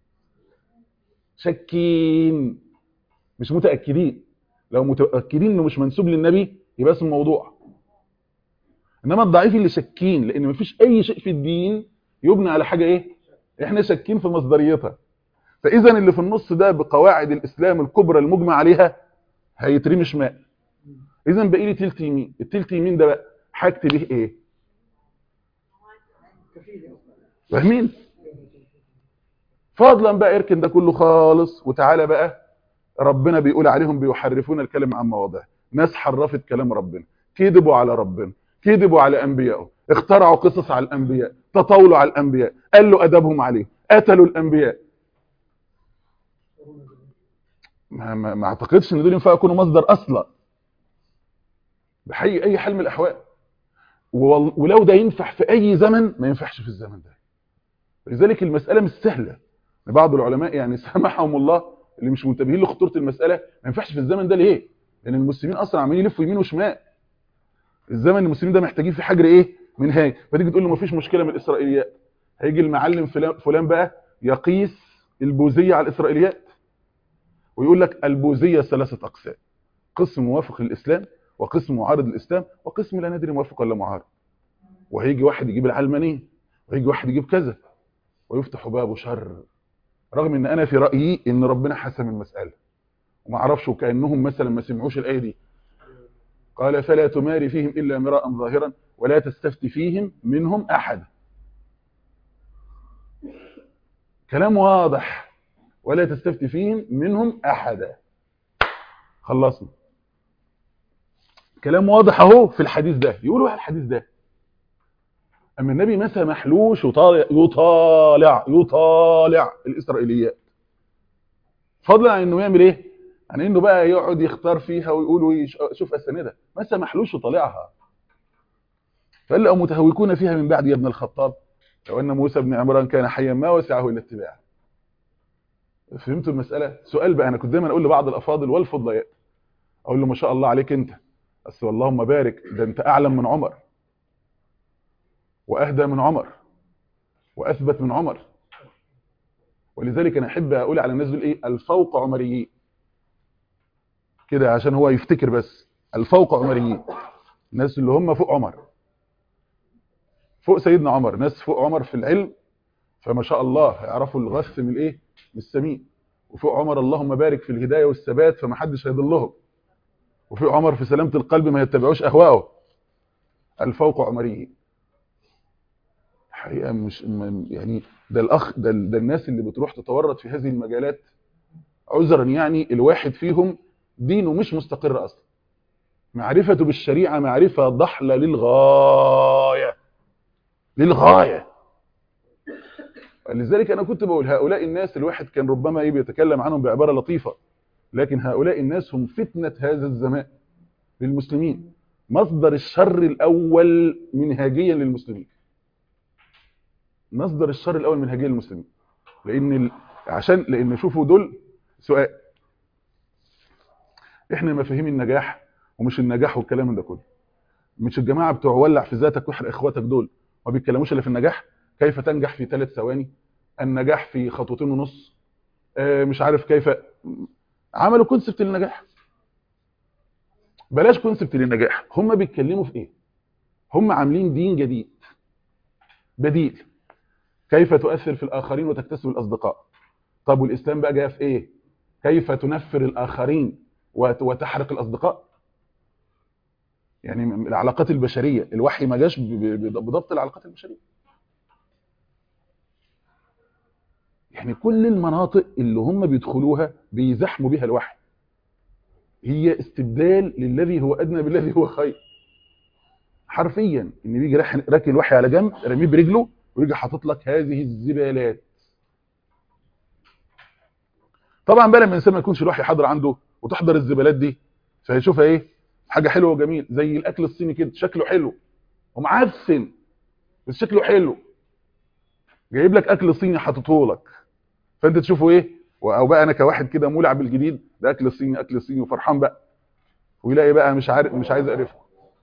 شاكين مش متاكدين لو متاكدين انه مش منسوب للنبي يبقى اسم الموضوع انما الضعيف اللي شاكين لان مفيش اي شيء في الدين يبنى على حاجه ايه احنا شاكين في مصدريتها فاذا اللي في النص ده بقواعد الاسلام الكبرى المجمع عليها هيترمي شمال اذا باقي لي تلت يمين التلت يمين ده بقى حاجتي به ايه كفيل اصلا فاهمين فضلا بقى اركن ده كله خالص وتعالى بقى ربنا بيقول عليهم بيحرفون الكلام عن مواضعه ناس حرفت كلام ربنا كذبوا على ربنا كذبوا على انبيائه اخترعوا قصص على الانبياء تطاولوا على الانبياء قالوا ادبهم عليه قتلوا الانبياء ما, ما, ما اعتقدش ان دول ينفع يكونوا مصدر اصلا بحقيقي اي حال من الاحوال ووال- ولو ده ينفع في اي زمن ما ينفعش في الزمن ده لذلك المساله مش سهله بعض العلماء يعني سامحهم الله اللي مش منتبهين لخطوره المساله ما ينفعش في الزمن ده ليه لان المسلمين اصلا عمالين يلفوا يمين وشمال الزمن المسلمين ده محتاجين في حجر ايه منهاج فتيجي تقول له مفيش مشكله من الاسرائيليات هيجي المعلم فلان فلان بقى يقيس البوذيه على الاسرائيليات ويقول لك البوذيه ثلاثه اقسام قسم موافق للاسلام وقسم معارض للاسلام وقسم لا ندري موافق ولا معارض وهيجي واحد يجيب العلمانيه وهيجي واحد يجيب كذا ويفتح باب شر رغم ان انا في رايي ان ربنا حسم المساله وما اعرفش وكانهم مثلا ما سمعوش الايه دي قال فلا تماري فيهم الا مراء ظاهرا ولا تستفت فيهم منهم احد كلام واضح ولا تستفت فيهم منهم احدا خلصنا كلام واضح اهو في الحديث ده يقولوا على الحديث ده اما النبي ما سمحلوش يطالع يطالع يطالع الاسرائيليات فضلا عن انه يعمل ايه عن انه بقى يقعد يختار فيها ويقول ويش- شوف اسانيدها ما سمحلوش يطالعها فقال متهوكون فيها من بعد يا ابن الخطاب لو ان موسى بن عمران كان حيا ما وسعه الا اتباعه فهمتوا المساله سؤال بقى انا كنت دايما اقول لبعض الافاضل والفضليات اقول له ما شاء الله عليك انت بس اللهم بارك ده انت اعلم من عمر واهدى من عمر واثبت من عمر ولذلك انا احب اقول على الناس دول ايه الفوق عمريين كده عشان هو يفتكر بس الفوق عمريين الناس اللي هم فوق عمر فوق سيدنا عمر ناس فوق عمر في العلم فما شاء الله يعرفوا الغث من الايه من السمين وفوق عمر اللهم بارك في الهدايه والثبات فما حدش هيضلهم وفوق عمر في سلامه القلب ما يتبعوش اهواءه الفوق عمريين حقيقه مش م- يعني ده الاخ ده, ال- ده الناس اللي بتروح تتورط في هذه المجالات عذرا يعني الواحد فيهم دينه مش مستقر اصلا معرفته بالشريعه معرفه ضحله للغايه للغايه لذلك انا كنت بقول هؤلاء الناس الواحد كان ربما ايه بيتكلم عنهم بعباره لطيفه لكن هؤلاء الناس هم فتنه هذا الزمان للمسلمين مصدر الشر الاول منهاجيا للمسلمين مصدر الشر الاول منهجيا للمسلمين لان ال... عشان لان شوفوا دول سؤال احنا مفاهيم النجاح ومش النجاح والكلام من ده كله مش الجماعه بتوع ولع في ذاتك واحرق اخواتك دول ما بيتكلموش الا في النجاح كيف تنجح في ثلاث ثواني النجاح في خطوتين ونص آه، مش عارف كيف عملوا كونسبت للنجاح بلاش كونسبت للنجاح هم بيتكلموا في ايه هم عاملين دين جديد بديل كيف تؤثر في الآخرين وتكتسب الأصدقاء طب والإسلام بقى جاء في إيه كيف تنفر الآخرين وت- وتحرق الأصدقاء يعني م- العلاقات البشرية الوحي ما جاش ب- ب- بضبط العلاقات البشرية يعني كل المناطق اللي هم بيدخلوها بيزحموا بيها الوحي هي استبدال للذي هو أدنى بالذي هو خير حرفيا ان بيجي راح- راكن الوحي على جنب رميه برجله ويجي حاطط لك هذه الزبالات طبعا بقى لما الانسان ما يكونش الوحي حاضر عنده وتحضر الزبالات دي فهيشوفها ايه حاجه حلوه وجميل زي الاكل الصيني كده شكله حلو ومعفن بس شكله حلو جايب لك اكل صيني حاططه لك فانت تشوفه ايه او بقى انا كواحد كده مولع بالجديد ده اكل صيني اكل صيني وفرحان بقى ويلاقي بقى مش عارف مش عايز اقرفه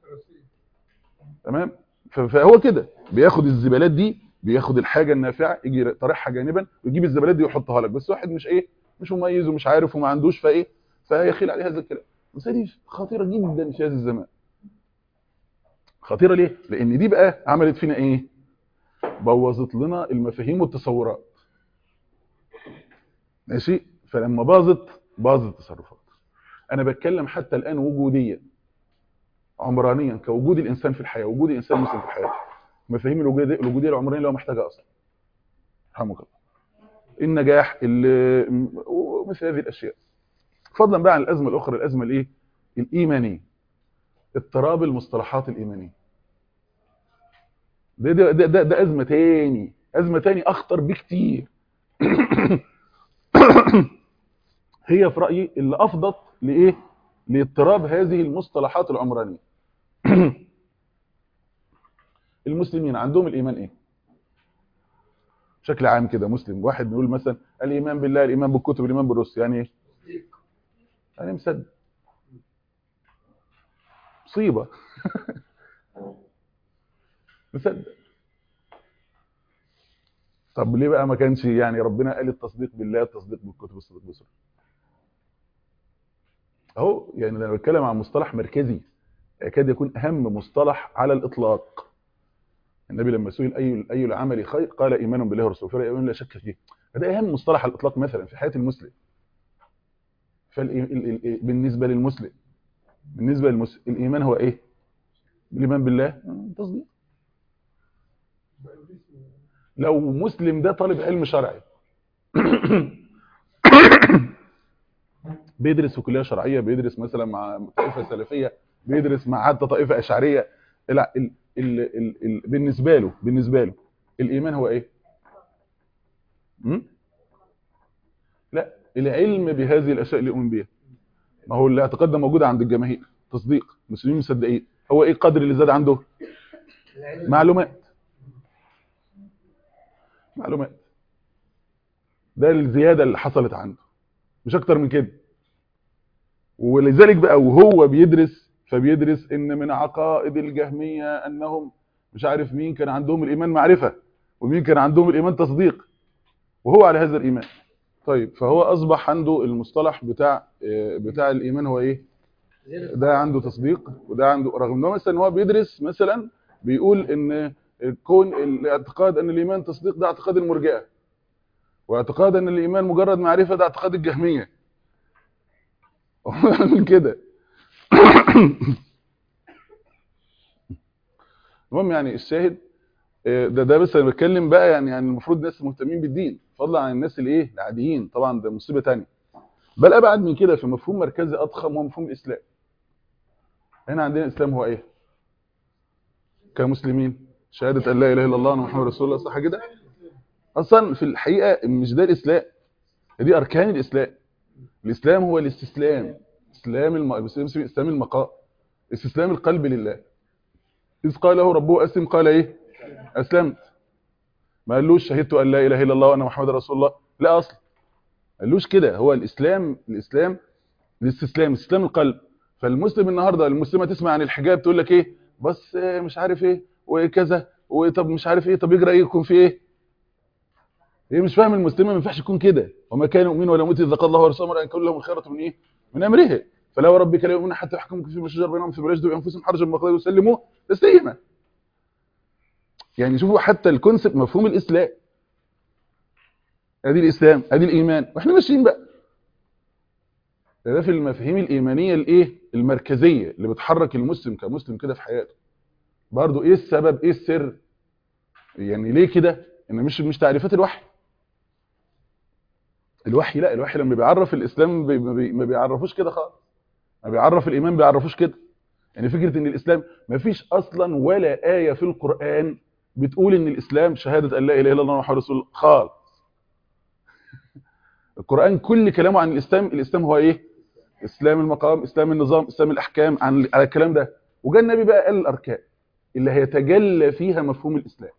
تمام ف- فهو كده بياخد الزبالات دي بياخد الحاجه النافعه يجي طارحها جانبا ويجيب الزبالات دي ويحطها لك بس واحد مش ايه مش مميز ومش عارف وما عندوش فايه فيخيل عليه هذا الكلام بس دي خطيره جدا في هذا الزمان خطيره ليه لان دي بقى عملت فينا ايه بوظت لنا المفاهيم والتصورات ماشي فلما باظت باظت التصرفات انا بتكلم حتى الان وجوديا عمرانيا كوجود الانسان في الحياه وجود الانسان المسلم في الحياه مفاهيم الوجوديه الوجوديه العمرانيه اللي هو محتاجها اصلا رحمك الله النجاح ال- م- ومثل هذه الاشياء فضلا بقى عن الازمه الاخرى الازمه الايه الايمانيه اضطراب المصطلحات الايمانيه ده ده ده, ده, ده ازمه تاني ازمه تاني اخطر بكتير هي في رايي اللي افضت لايه لاضطراب هذه المصطلحات العمرانيه المسلمين عندهم الايمان ايه بشكل عام كده مسلم واحد بيقول مثلا الايمان بالله الايمان بالكتب الايمان بالرسل يعني ايه يعني مصدق مصيبه مصدق طب ليه بقى ما كانش يعني ربنا قال التصديق بالله التصديق بالكتب التصديق بالرسل اهو يعني انا بتكلم عن مصطلح مركزي يكاد يكون اهم مصطلح على الاطلاق النبي لما سئل اي اي العمل خير قال ايمان بالله ورسوله فلا ايمان لا شك فيه فده اهم مصطلح على الاطلاق مثلا في حياه المسلم فبالنسبه للمسلم بالنسبه للمسلم الايمان هو ايه الايمان بالله تصديق لو مسلم ده طالب علم شرعي بيدرس في كليه شرعيه بيدرس مثلا مع طائفه سلفيه بيدرس مع حتى طائفه اشعريه لا ال ال ال ال بالنسبه له بالنسبه له الايمان هو ايه م? لا العلم بهذه الاشياء اللي يؤمن بها ما هو الاعتقاد ده موجود عند الجماهير تصديق مسلمين مصدقين هو ايه القدر اللي زاد عنده معلومات معلومات ده الزياده اللي حصلت عنده مش اكتر من كده ولذلك بقى وهو بيدرس فبيدرس ان من عقائد الجهميه انهم مش عارف مين كان عندهم الايمان معرفه ومين كان عندهم الايمان تصديق وهو على هذا الايمان طيب فهو اصبح عنده المصطلح بتاع بتاع الايمان هو ايه ده عنده تصديق وده عنده رغم ان هو مثلا هو بيدرس مثلا بيقول ان كون الاعتقاد ان الايمان تصديق ده اعتقاد المرجئه واعتقاد ان الايمان مجرد معرفه ده اعتقاد الجهميه من كده المهم يعني الشاهد ده ده بس انا بتكلم بقى يعني يعني المفروض ناس مهتمين بالدين فضلا عن الناس الايه العاديين طبعا ده مصيبه ثانيه بل ابعد من كده في مفهوم مركزي اضخم وهو مفهوم الاسلام هنا عندنا الاسلام هو ايه كمسلمين شهاده ان لا اله الا الله وان محمد رسول الله صح كده اصلا في الحقيقه مش ده الاسلام دي اركان الاسلام الاسلام هو الاستسلام اسلام الم... اسلام المقام استسلام القلب لله اذ قال له ربه اسلم قال ايه اسلمت ما قالوش شهدت ان لا اله الا الله وان محمد رسول الله لا اصلا قالوش كده هو الاسلام الاسلام الاستسلام استسلام القلب فالمسلم النهارده المسلمه تسمع عن الحجاب تقول لك ايه بس مش عارف ايه وكذا وطب مش عارف ايه طب يجرى ايه يكون في ايه هي مش فاهم المسلمه ما ينفعش يكون كده وما كان يؤمن ولا يموت اذا قال الله ورسوله ان كل لهم الخيره من ايه من امره فلا وربك لا يؤمنون حتى يحكموا فيما شجر بينهم ثم يجدوا انفسهم حرجا مما قضوا يسلموا تسليما يعني شوفوا حتى الكونسيبت مفهوم الاسلام ادي الاسلام ادي الايمان واحنا ماشيين بقى ده في المفاهيم الايمانيه الايه المركزيه اللي بتحرك المسلم كمسلم كده في حياته برضه ايه السبب ايه السر يعني ليه كده ان مش مش تعريفات الوحي الوحي لا الوحي لما بيعرف الاسلام بي ما بيعرفوش كده خالص ما بيعرف الايمان بيعرفوش كده يعني فكره ان الاسلام ما فيش اصلا ولا ايه في القران بتقول ان الاسلام شهاده ان لا اله الا الله محمد رسول الله خالص القران كل كلامه عن الاسلام الاسلام هو ايه اسلام المقام اسلام النظام اسلام الاحكام عن على الكلام ده وجاء النبي بقى قال الاركان اللي هيتجلى فيها مفهوم الاسلام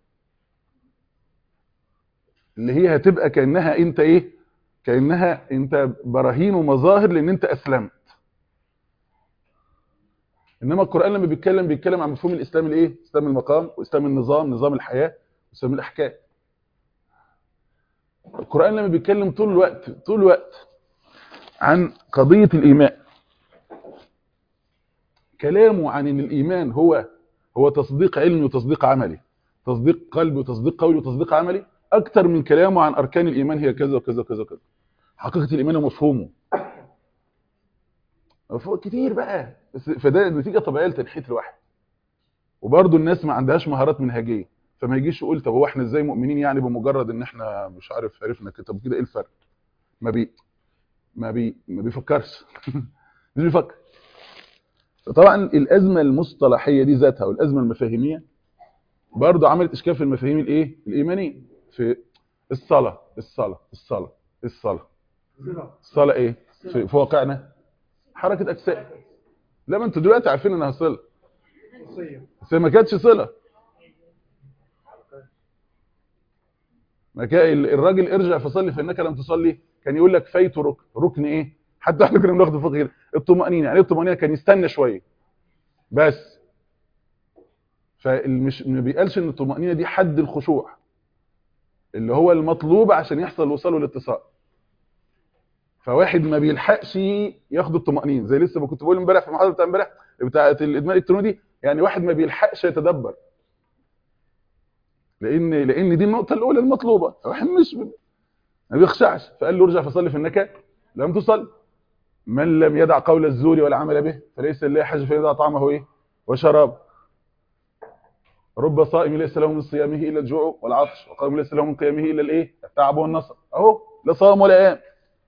اللي هي هتبقى كانها انت ايه كانها انت براهين ومظاهر لان انت اسلمت انما القران لما بيتكلم بيتكلم عن مفهوم الاسلام الايه اسلام المقام واسلام النظام نظام الحياه واسلام الاحكام القران لما بيتكلم طول الوقت طول الوقت عن قضيه الايمان كلامه عن ان الايمان هو هو تصديق علمي وتصديق عملي تصديق قلبي وتصديق قولي وتصديق عملي اكتر من كلامه عن اركان الايمان هي كذا وكذا وكذا وكذا حقيقه الايمان ومفهومه مفهوم كتير بقى بس فده نتيجه طبيعيه لتنحيت الواحد وبرضه الناس ما عندهاش مهارات منهجيه فما يجيش يقول طب هو احنا ازاي مؤمنين يعني بمجرد ان احنا مش عارف عرفنا كده طب كده ايه الفرق ما بي ما بي ما بيفكرش مش بيفكر طبعا الازمه المصطلحيه دي ذاتها والازمه المفاهيميه برضه عملت اشكال في المفاهيم الايه الايمانيه في الصلاه الصلاه الصلاه الصلاه الصلاه ايه في, في واقعنا حركه اجسام لا ما انتوا دلوقتي عارفين انها صله بس ما كانتش صله ما كان الراجل ارجع فصلي فانك لم تصلي كان يقول لك فايت ركن ركن ايه حتى احنا كنا بناخد فقه كده الطمانينه يعني الطمانينه كان يستنى شويه بس فمش ما بيقالش ان الطمانينه دي حد الخشوع اللي هو المطلوب عشان يحصل الوصال والاتصال فواحد ما بيلحقش ياخد الطمانينه زي لسه ما كنت بقول امبارح في المحاضره بتاع امبارح بتاعه الادمان الالكتروني دي يعني واحد ما بيلحقش يتدبر لان لان دي النقطه الاولى المطلوبه واحد مش ما بيخشعش فقال له ارجع فصلي في النكا لم تصل من لم يدع قول الزور والعمل به فليس لله حاجه فان يدع طعمه ايه وشراب رب صائم ليس له من صيامه الا الجوع والعطش وقائم ليس له من قيامه الا الايه التعب والنصر اهو لا صام ولا قام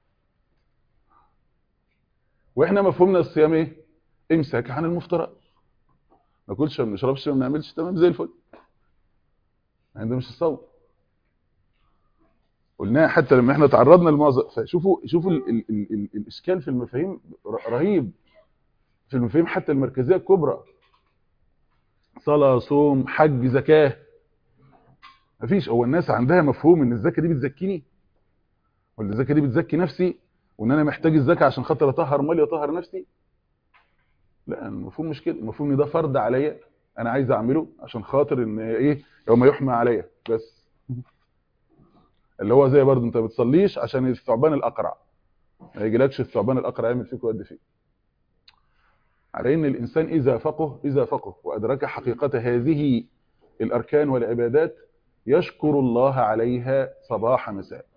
واحنا مفهومنا الصيام ايه امسك عن المفطرات ما ناكلش ما نشربش ما نعملش تمام زي الفل يعني ده مش الصوم قلناها حتى لما احنا تعرضنا لمعظم فشوفوا شوفوا ال ال ال ال الاشكال في المفاهيم ر- رهيب في المفاهيم حتى المركزيه الكبرى صلاه صوم حج زكاه مفيش هو الناس عندها مفهوم ان الزكاه دي بتزكيني ولا الزكاه دي بتزكي نفسي وان انا محتاج الزكاه عشان خاطر اطهر مالي واطهر نفسي لا المفهوم مش كده المفهوم ان ده فرض عليا انا عايز اعمله عشان خاطر ان ايه يوم يحمى عليا بس اللي هو زي برضه انت ما بتصليش عشان الثعبان الاقرع ما يجيلكش الثعبان الاقرع يعمل فيك ويد فيك على ان الانسان اذا فقه اذا فقه وادرك حقيقه هذه الاركان والعبادات يشكر الله عليها صباح مساء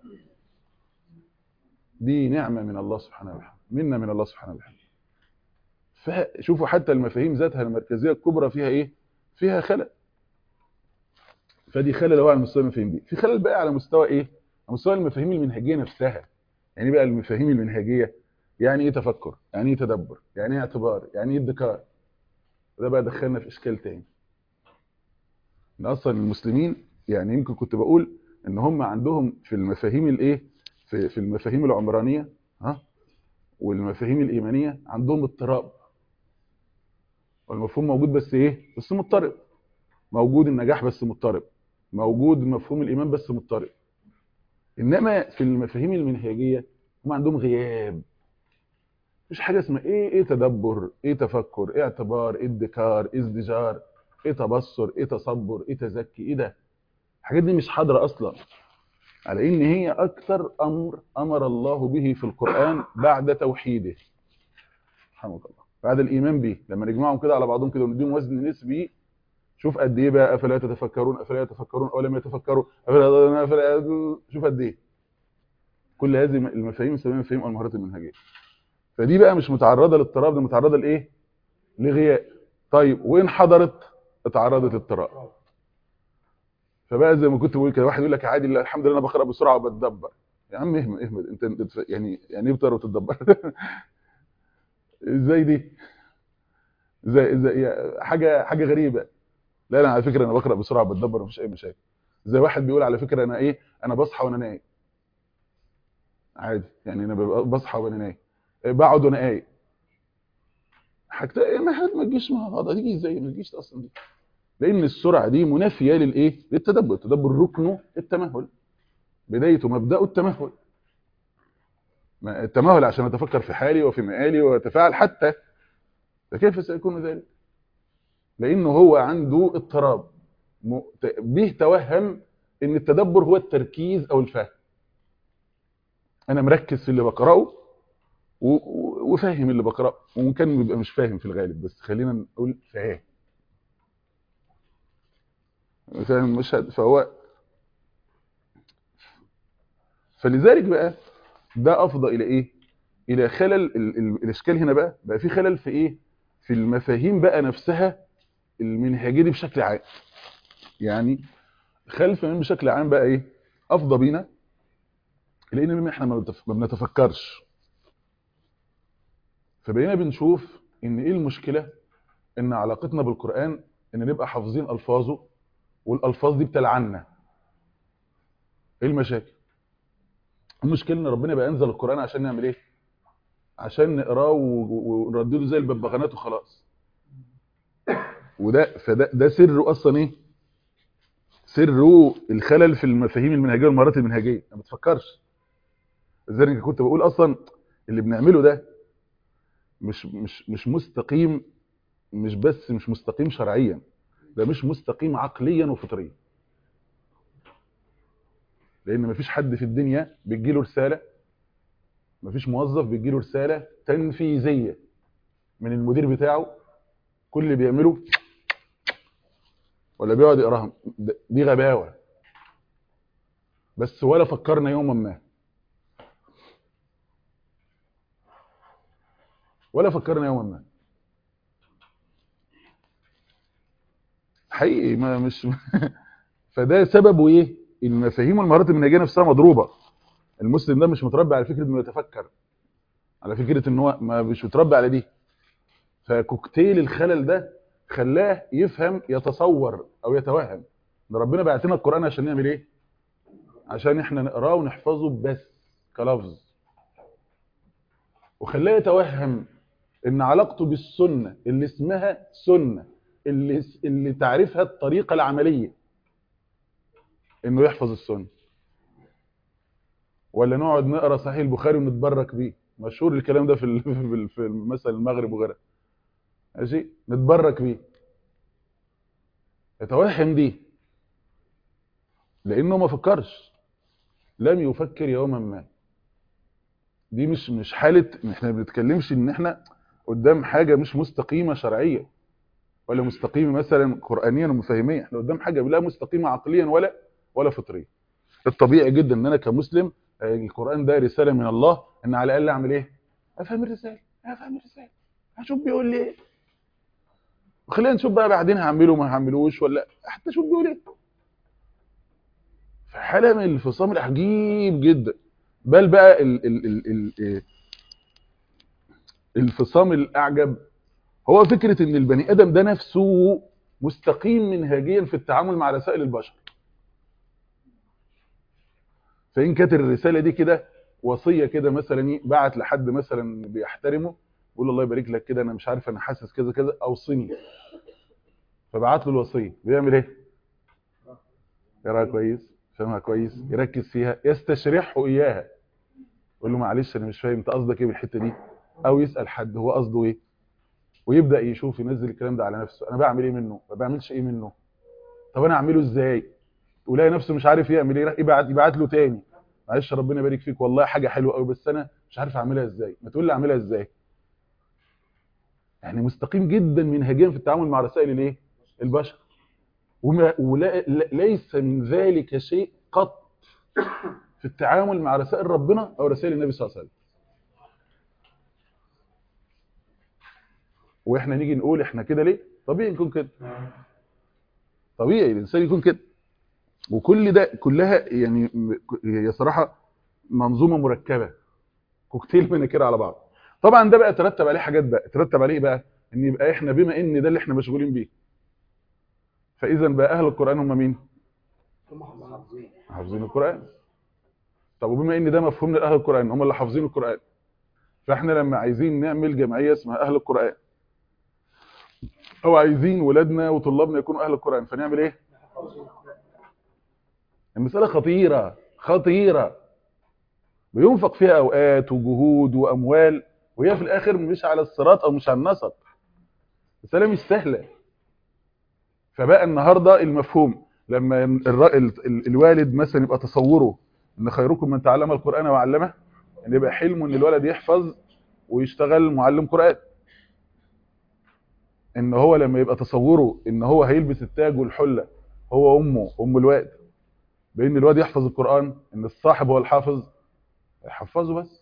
دي نعمه من الله سبحانه وتعالى منا من الله سبحانه وتعالى فشوفوا حتى المفاهيم ذاتها المركزيه الكبرى فيها ايه فيها خلل فدي خلل هو على مستوى المفاهيم دي في خلل بقى على مستوى ايه على مستوى المفاهيم المنهجيه نفسها يعني بقى المفاهيم المنهجيه يعني ايه تفكر يعني ايه تدبر يعني ايه اعتبار يعني ايه ادكار ده بقى دخلنا في اشكال تاني ان اصلا المسلمين يعني يمكن كنت بقول ان هم عندهم في المفاهيم الايه في في المفاهيم العمرانيه ها والمفاهيم الايمانيه عندهم اضطراب والمفهوم موجود بس ايه بس مضطرب موجود النجاح بس مضطرب موجود مفهوم الايمان بس مضطرب انما في المفاهيم المنهجيه هم عندهم غياب مفيش حاجه اسمها ايه ايه تدبر ايه تفكر ايه اعتبار ايه ادكار ايه ازدجار ايه تبصر ايه تصبر ايه تزكي ايه ده الحاجات دي مش حاضره اصلا على ان هي اكثر امر امر الله به في القران بعد توحيده رحمك الله بعد الايمان به لما نجمعهم كده على بعضهم كده ونديهم وزن نسبي شوف قد ايه بقى افلا تتفكرون افلا يتفكرون او لم يتفكروا افلا افلا شوف قد ايه كل هذه المفاهيم اسمها مفاهيم المهارات المنهجيه فدي بقى مش متعرضه للاضطراب دي متعرضه لايه لغياء طيب وين حضرت اتعرضت للاضطراب فبقى زي ما كنت بقول كده واحد يقول لك عادي لا، الحمد لله انا بقرا بسرعه وبتدبر يا عم اهمل اهمل انت انت يعني يعني ايه بتقرا وتتدبر ازاي دي زي زي حاجه حاجه غريبه لا لا على فكره انا بقرا بسرعه بتدبر مفيش اي مشاكل زي واحد بيقول على فكره انا ايه انا بصحى وانا نايم عادي يعني انا ببقى بصحى وانا نايم إيه، بقعد وانا قايم حاجه إيه، ما حد ما تجيش مع بعض هتيجي ازاي ما تجيش اصلا دي لان السرعه دي منافيه للايه للتدبر التدبر ركنه التمهل بدايته مبداه التمهل ما- التمهل عشان اتفكر في حالي وفي مآلي واتفاعل حتى فكيف سيكون ذلك لانه هو عنده اضطراب م- ت- به توهم ان التدبر هو التركيز او الفهم انا مركز في اللي بقراه و- و- وفاهم اللي بقراه وممكن بيبقى مش فاهم في الغالب بس خلينا نقول فاهم فاهم المشهد فهو فلذلك بقى ده افضى الى ايه الى خلل ال- ال- الاشكال هنا بقى بقى في خلل في ايه في المفاهيم بقى نفسها المنهجيه دي بشكل عام يعني خلل الفهمين بشكل عام بقى ايه افضى بينا لان احنا ما بنتف- ما بنتفكرش فبقينا بنشوف ان ايه المشكله ان علاقتنا بالقران ان نبقى حافظين الفاظه والالفاظ دي بتلعنا ايه المشاكل المشكله ان ربنا بقى انزل القران عشان نعمل ايه عشان نقراه و- و- ونردده زي الببغانات وخلاص وده فده ده سره اصلا ايه سره الخلل في المفاهيم المنهجيه والمهارات المنهجيه ما بتفكرش لذلك كنت بقول اصلا اللي بنعمله ده مش مش مش مستقيم مش بس مش مستقيم شرعيا ده مش مستقيم عقليا وفطريا لان مفيش حد في الدنيا بتجيله رساله مفيش موظف بتجيله رساله تنفيذيه من المدير بتاعه كل اللي بيعمله ولا بيقعد يقراها ده- دي غباوه بس ولا فكرنا يوما ما ولا فكرنا يوما ما حقيقي ما مش فده سببه ايه المفاهيم والمهارات المنهجيه نفسها مضروبه المسلم ده مش متربي على فكره انه يتفكر على فكره ان هو ما مش متربي على دي فكوكتيل الخلل ده خلاه يفهم يتصور او يتوهم ده ربنا بعت لنا القران عشان نعمل ايه عشان احنا نقراه ونحفظه بس كلفظ وخلاه يتوهم ان علاقته بالسنه اللي اسمها سنه اللي اللي تعرفها الطريقه العمليه انه يحفظ السنه ولا نقعد نقرا صحيح البخاري ونتبرك بيه مشهور الكلام ده في ال- في ال- في مثلا المغرب وغيرها ماشي نتبرك بيه يتوهم دي لانه ما فكرش لم يفكر يوما ما دي مش مش حاله احنا ما بنتكلمش ان احنا قدام حاجه مش مستقيمه شرعيه ولا مستقيمه مثلا قرانيا ومفاهيميا احنا قدام حاجه لا مستقيمه عقليا ولا ولا فطريا الطبيعي جدا ان انا كمسلم آه، القران ده رساله من الله ان على الاقل اعمل ايه افهم الرساله افهم الرساله هشوف بيقول لي ايه وخلينا نشوف بقى بعدين هعمله ما هعملوش ولا حتى اشوف بيقول ايه فحاله من الانفصام العجيب جدا بل بقى ال ال ال ال إيه؟ الانفصام الاعجب هو فكره ان البني ادم ده نفسه مستقيم منهجيا في التعامل مع رسائل البشر فإن كانت الرسالة دي كده وصية كده مثلا إيه، بعت لحد مثلا بيحترمه يقول له الله يبارك لك كده أنا مش عارف أنا حاسس كذا كذا أوصني فبعت له الوصية بيعمل إيه؟ يراها كويس فهمها كويس يركز فيها يستشرحه إياها يقول له معلش أنا مش فاهم أنت قصدك إيه بالحتة دي أو يسأل حد هو قصده إيه ويبدأ يشوف ينزل الكلام ده على نفسه أنا بعمل إيه منه ما بعملش إيه منه طب أنا أعمله إزاي ولاقي نفسه مش عارف يعمل ايه يبعت يبعت له تاني معلش ربنا يبارك فيك والله حاجه حلوه قوي بس انا مش عارف اعملها ازاي ما تقول لي اعملها ازاي يعني مستقيم جدا منهجيا في التعامل مع رسائل الايه البشر وما ولا لا- ليس من ذلك شيء قط في التعامل مع رسائل ربنا او رسائل النبي صلى الله عليه وسلم واحنا نيجي نقول احنا كده ليه طبيعي نكون كده طبيعي الانسان يكون كده وكل ده كلها يعني م- هي صراحه منظومه مركبه كوكتيل من كده على بعض طبعا ده بقى ترتب عليه حاجات بقى ترتب عليه إيه بقى ان يبقى احنا بما ان ده اللي احنا مشغولين بيه فاذا بقى اهل القران هم مين هم حافظين حافظين القران طب وبما ان ده مفهوم لاهل القران هم اللي حافظين القران فاحنا لما عايزين نعمل جمعيه اسمها اهل القران او عايزين ولادنا وطلابنا يكونوا اهل القران فنعمل ايه المسألة خطيرة خطيرة بينفق فيها أوقات وجهود وأموال وهي في الآخر مش على الصراط أو مش على النسق مسألة مش سهلة فبقى النهاردة المفهوم لما الر- ال- ال- الوالد مثلا يبقى تصوره ان خيركم من تعلم القرآن وعلمه ان يبقى حلمه ان الولد يحفظ ويشتغل معلم قرآن ان هو لما يبقى تصوره ان هو هيلبس التاج والحلة هو امه ام الواد بان الواد يحفظ القرآن ان الصاحب هو الحافظ يحفظه بس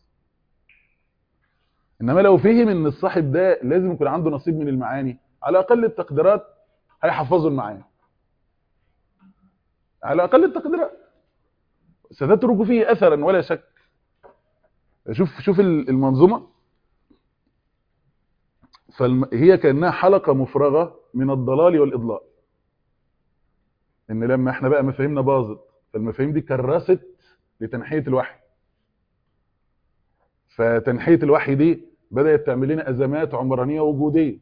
انما لو فهم ان الصاحب ده لازم يكون عنده نصيب من المعاني على اقل التقديرات هيحفظه المعاني على اقل التقديرات ستترك فيه اثرا ولا شك شوف شوف المنظومه فهي كانها حلقه مفرغه من الضلال والاضلال ان لما احنا بقى مفاهيمنا باظت فالمفاهيم دي كرست لتنحيه الوحي فتنحيه الوحي دي بدات تعمل لنا ازمات عمرانيه وجوديه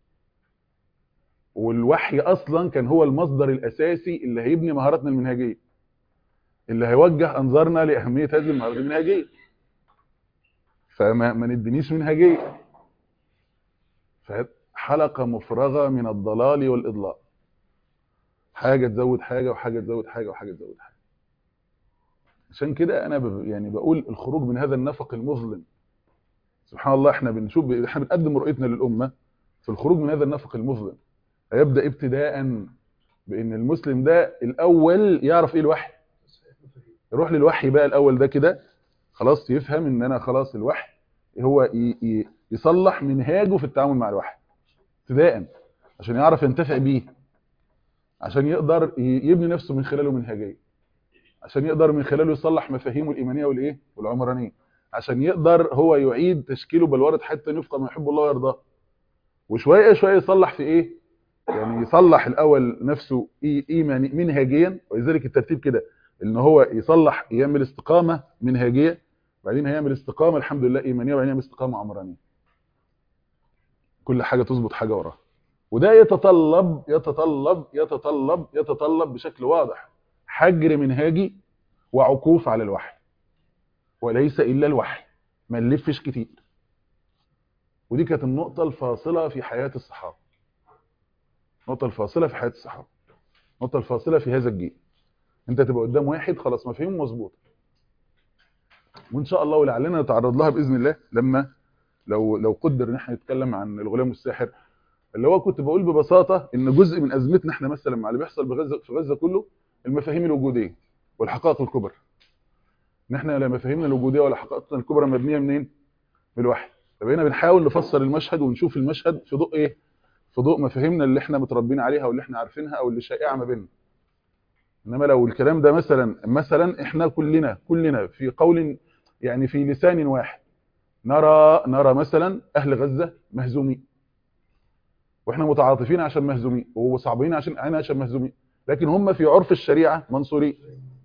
والوحي اصلا كان هو المصدر الاساسي اللي هيبني مهاراتنا المنهجيه اللي هيوجه انظارنا لاهميه هذه المهارات المنهجيه فما ما ندينيش منهجيه فحلقه مفرغه من الضلال والاضلال حاجه تزود حاجه وحاجه تزود حاجه وحاجه تزود حاجه عشان كده انا ب... يعني بقول الخروج من هذا النفق المظلم سبحان الله احنا بنشوف احنا بنقدم رؤيتنا للامه في الخروج من هذا النفق المظلم هيبدا ابتداء بان المسلم ده الاول يعرف ايه الوحي يروح للوحي بقى الاول ده كده خلاص يفهم ان انا خلاص الوحي هو ي... ي... يصلح منهاجه في التعامل مع الوحي ابتداء عشان يعرف ينتفع بيه عشان يقدر ي- يبني نفسه من خلاله منهجيه عشان يقدر من خلاله يصلح مفاهيمه الايمانيه والايه والعمرانيه عشان يقدر هو يعيد تشكيله بالورد حتى يفقه ما يحب الله ويرضاه وشويه شويه يصلح في ايه يعني يصلح الاول نفسه إي- ايماني منهجيا ولذلك الترتيب كده ان هو يصلح يعمل استقامه منهجيه بعدين هيعمل استقامه الحمد لله ايمانيه وبعدين يعمل استقامه عمرانيه كل حاجه تظبط حاجه وراها وده يتطلب يتطلب يتطلب يتطلب بشكل واضح حجر منهاجي وعكوف على الوحي وليس الا الوحي ما نلفش كتير ودي كانت النقطه الفاصله في حياه الصحابه النقطه الفاصله في حياه الصحابه النقطه الفاصله في هذا الجيل انت تبقى قدام واحد خلاص مفهوم مظبوط وان شاء الله ولعلنا نتعرض لها باذن الله لما لو لو قدر ان احنا نتكلم عن الغلام والساحر اللي هو كنت بقول ببساطه ان جزء من ازمتنا احنا مثلا مع اللي بيحصل بغزه في غزه كله المفاهيم الوجوديه والحقائق الكبرى ان احنا لا مفاهيمنا الوجوديه ولا حقائقنا الكبرى مبنيه منين من الوحي فبقينا بنحاول نفسر المشهد ونشوف المشهد في ضوء ايه في ضوء مفاهيمنا اللي احنا متربيين عليها واللي احنا عارفينها او اللي شائعه ما بيننا انما لو الكلام ده مثلا مثلا احنا كلنا كلنا في قول يعني في لسان واحد نرى نرى مثلا اهل غزه مهزومين واحنا متعاطفين عشان مهزومين وصعبين عشان انا عشان مهزومين لكن هم في عرف الشريعه منصورين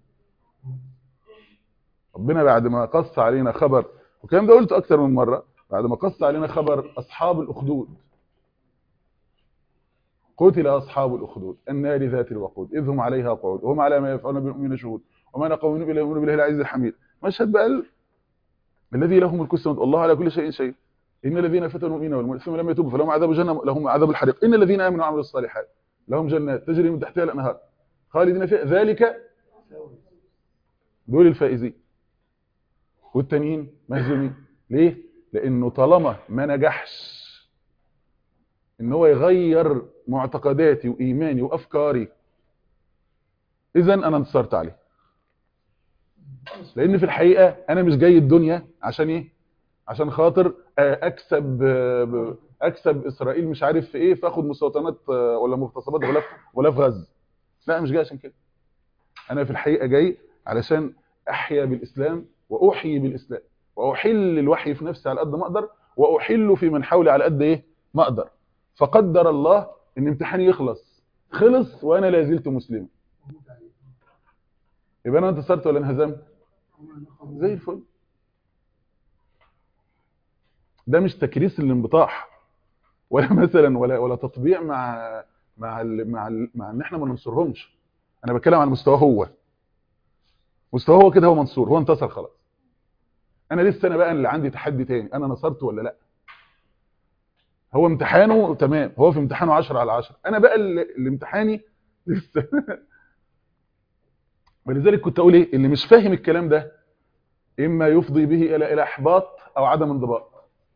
ربنا بعد ما قص علينا خبر والكلام ده قلته اكتر من مره بعد ما قص علينا خبر اصحاب الاخدود قتل اصحاب الاخدود النار ذات الوقود اذ هم عليها قعود وهم على ما يفعلون بالمؤمنين شهود وما نقوم الا يؤمنون بالله العزيز الحميد مشهد بقى ال- الذي له ملك السماوات والله على كل شيء شهيد ان الذين فتنوا المؤمنين والمؤمنين ثم لم يتوبوا فلهم عذاب جهنم لهم عذاب الحريق ان الذين امنوا وعملوا الصالحات لهم جنات تجري من تحتها الانهار خالدين فيها ذلك دول الفائزين والتانيين مهزومين ليه لانه طالما ما نجحش ان هو يغير معتقداتي وايماني وافكاري اذا انا انتصرت عليه لان في الحقيقه انا مش جاي الدنيا عشان ايه عشان خاطر آه، اكسب آه، ب- اكسب اسرائيل مش عارف في ايه فاخد مستوطنات آه، ولا مغتصبات غلاف غلاف غزه لا مش جاي عشان كده انا في الحقيقه جاي علشان احيا بالاسلام واحيي بالاسلام واحل الوحي في نفسي على قد ما اقدر واحله في من حولي على قد ايه ما اقدر فقدر الله ان امتحاني يخلص خلص وانا لا زلت مسلما يبقى انا انتصرت ولا انهزمت زي الفل ده مش تكريس الانبطاح ولا مثلا ولا ولا تطبيع مع مع ال مع ال مع ان احنا ما ننصرهمش انا بتكلم عن مستواه هو مستواه هو كده هو منصور هو انتصر خلاص انا لسه انا بقى اللي عندي تحدي تاني انا نصرت ولا لا هو امتحانه تمام هو في امتحانه 10 على 10 انا بقى اللي اللي امتحاني لسه ولذلك كنت اقول ايه اللي مش فاهم الكلام ده اما يفضي به الى الى احباط او عدم انضباط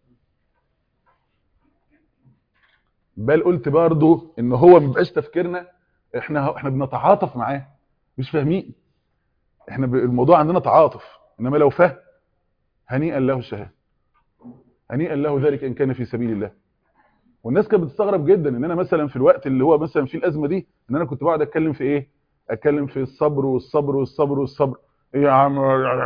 بل قلت برضه ان هو ما بيبقاش تفكيرنا احنا احنا بنتعاطف معاه مش فاهمين احنا ب- الموضوع عندنا تعاطف انما لو فهم هنيئا له الشهاده هنيئا له ذلك ان كان في سبيل الله والناس كانت بتستغرب جدا ان انا مثلا في الوقت اللي هو مثلا فيه الازمه دي ان انا كنت بقعد اتكلم في ايه اتكلم في الصبر والصبر والصبر والصبر ايه يا عم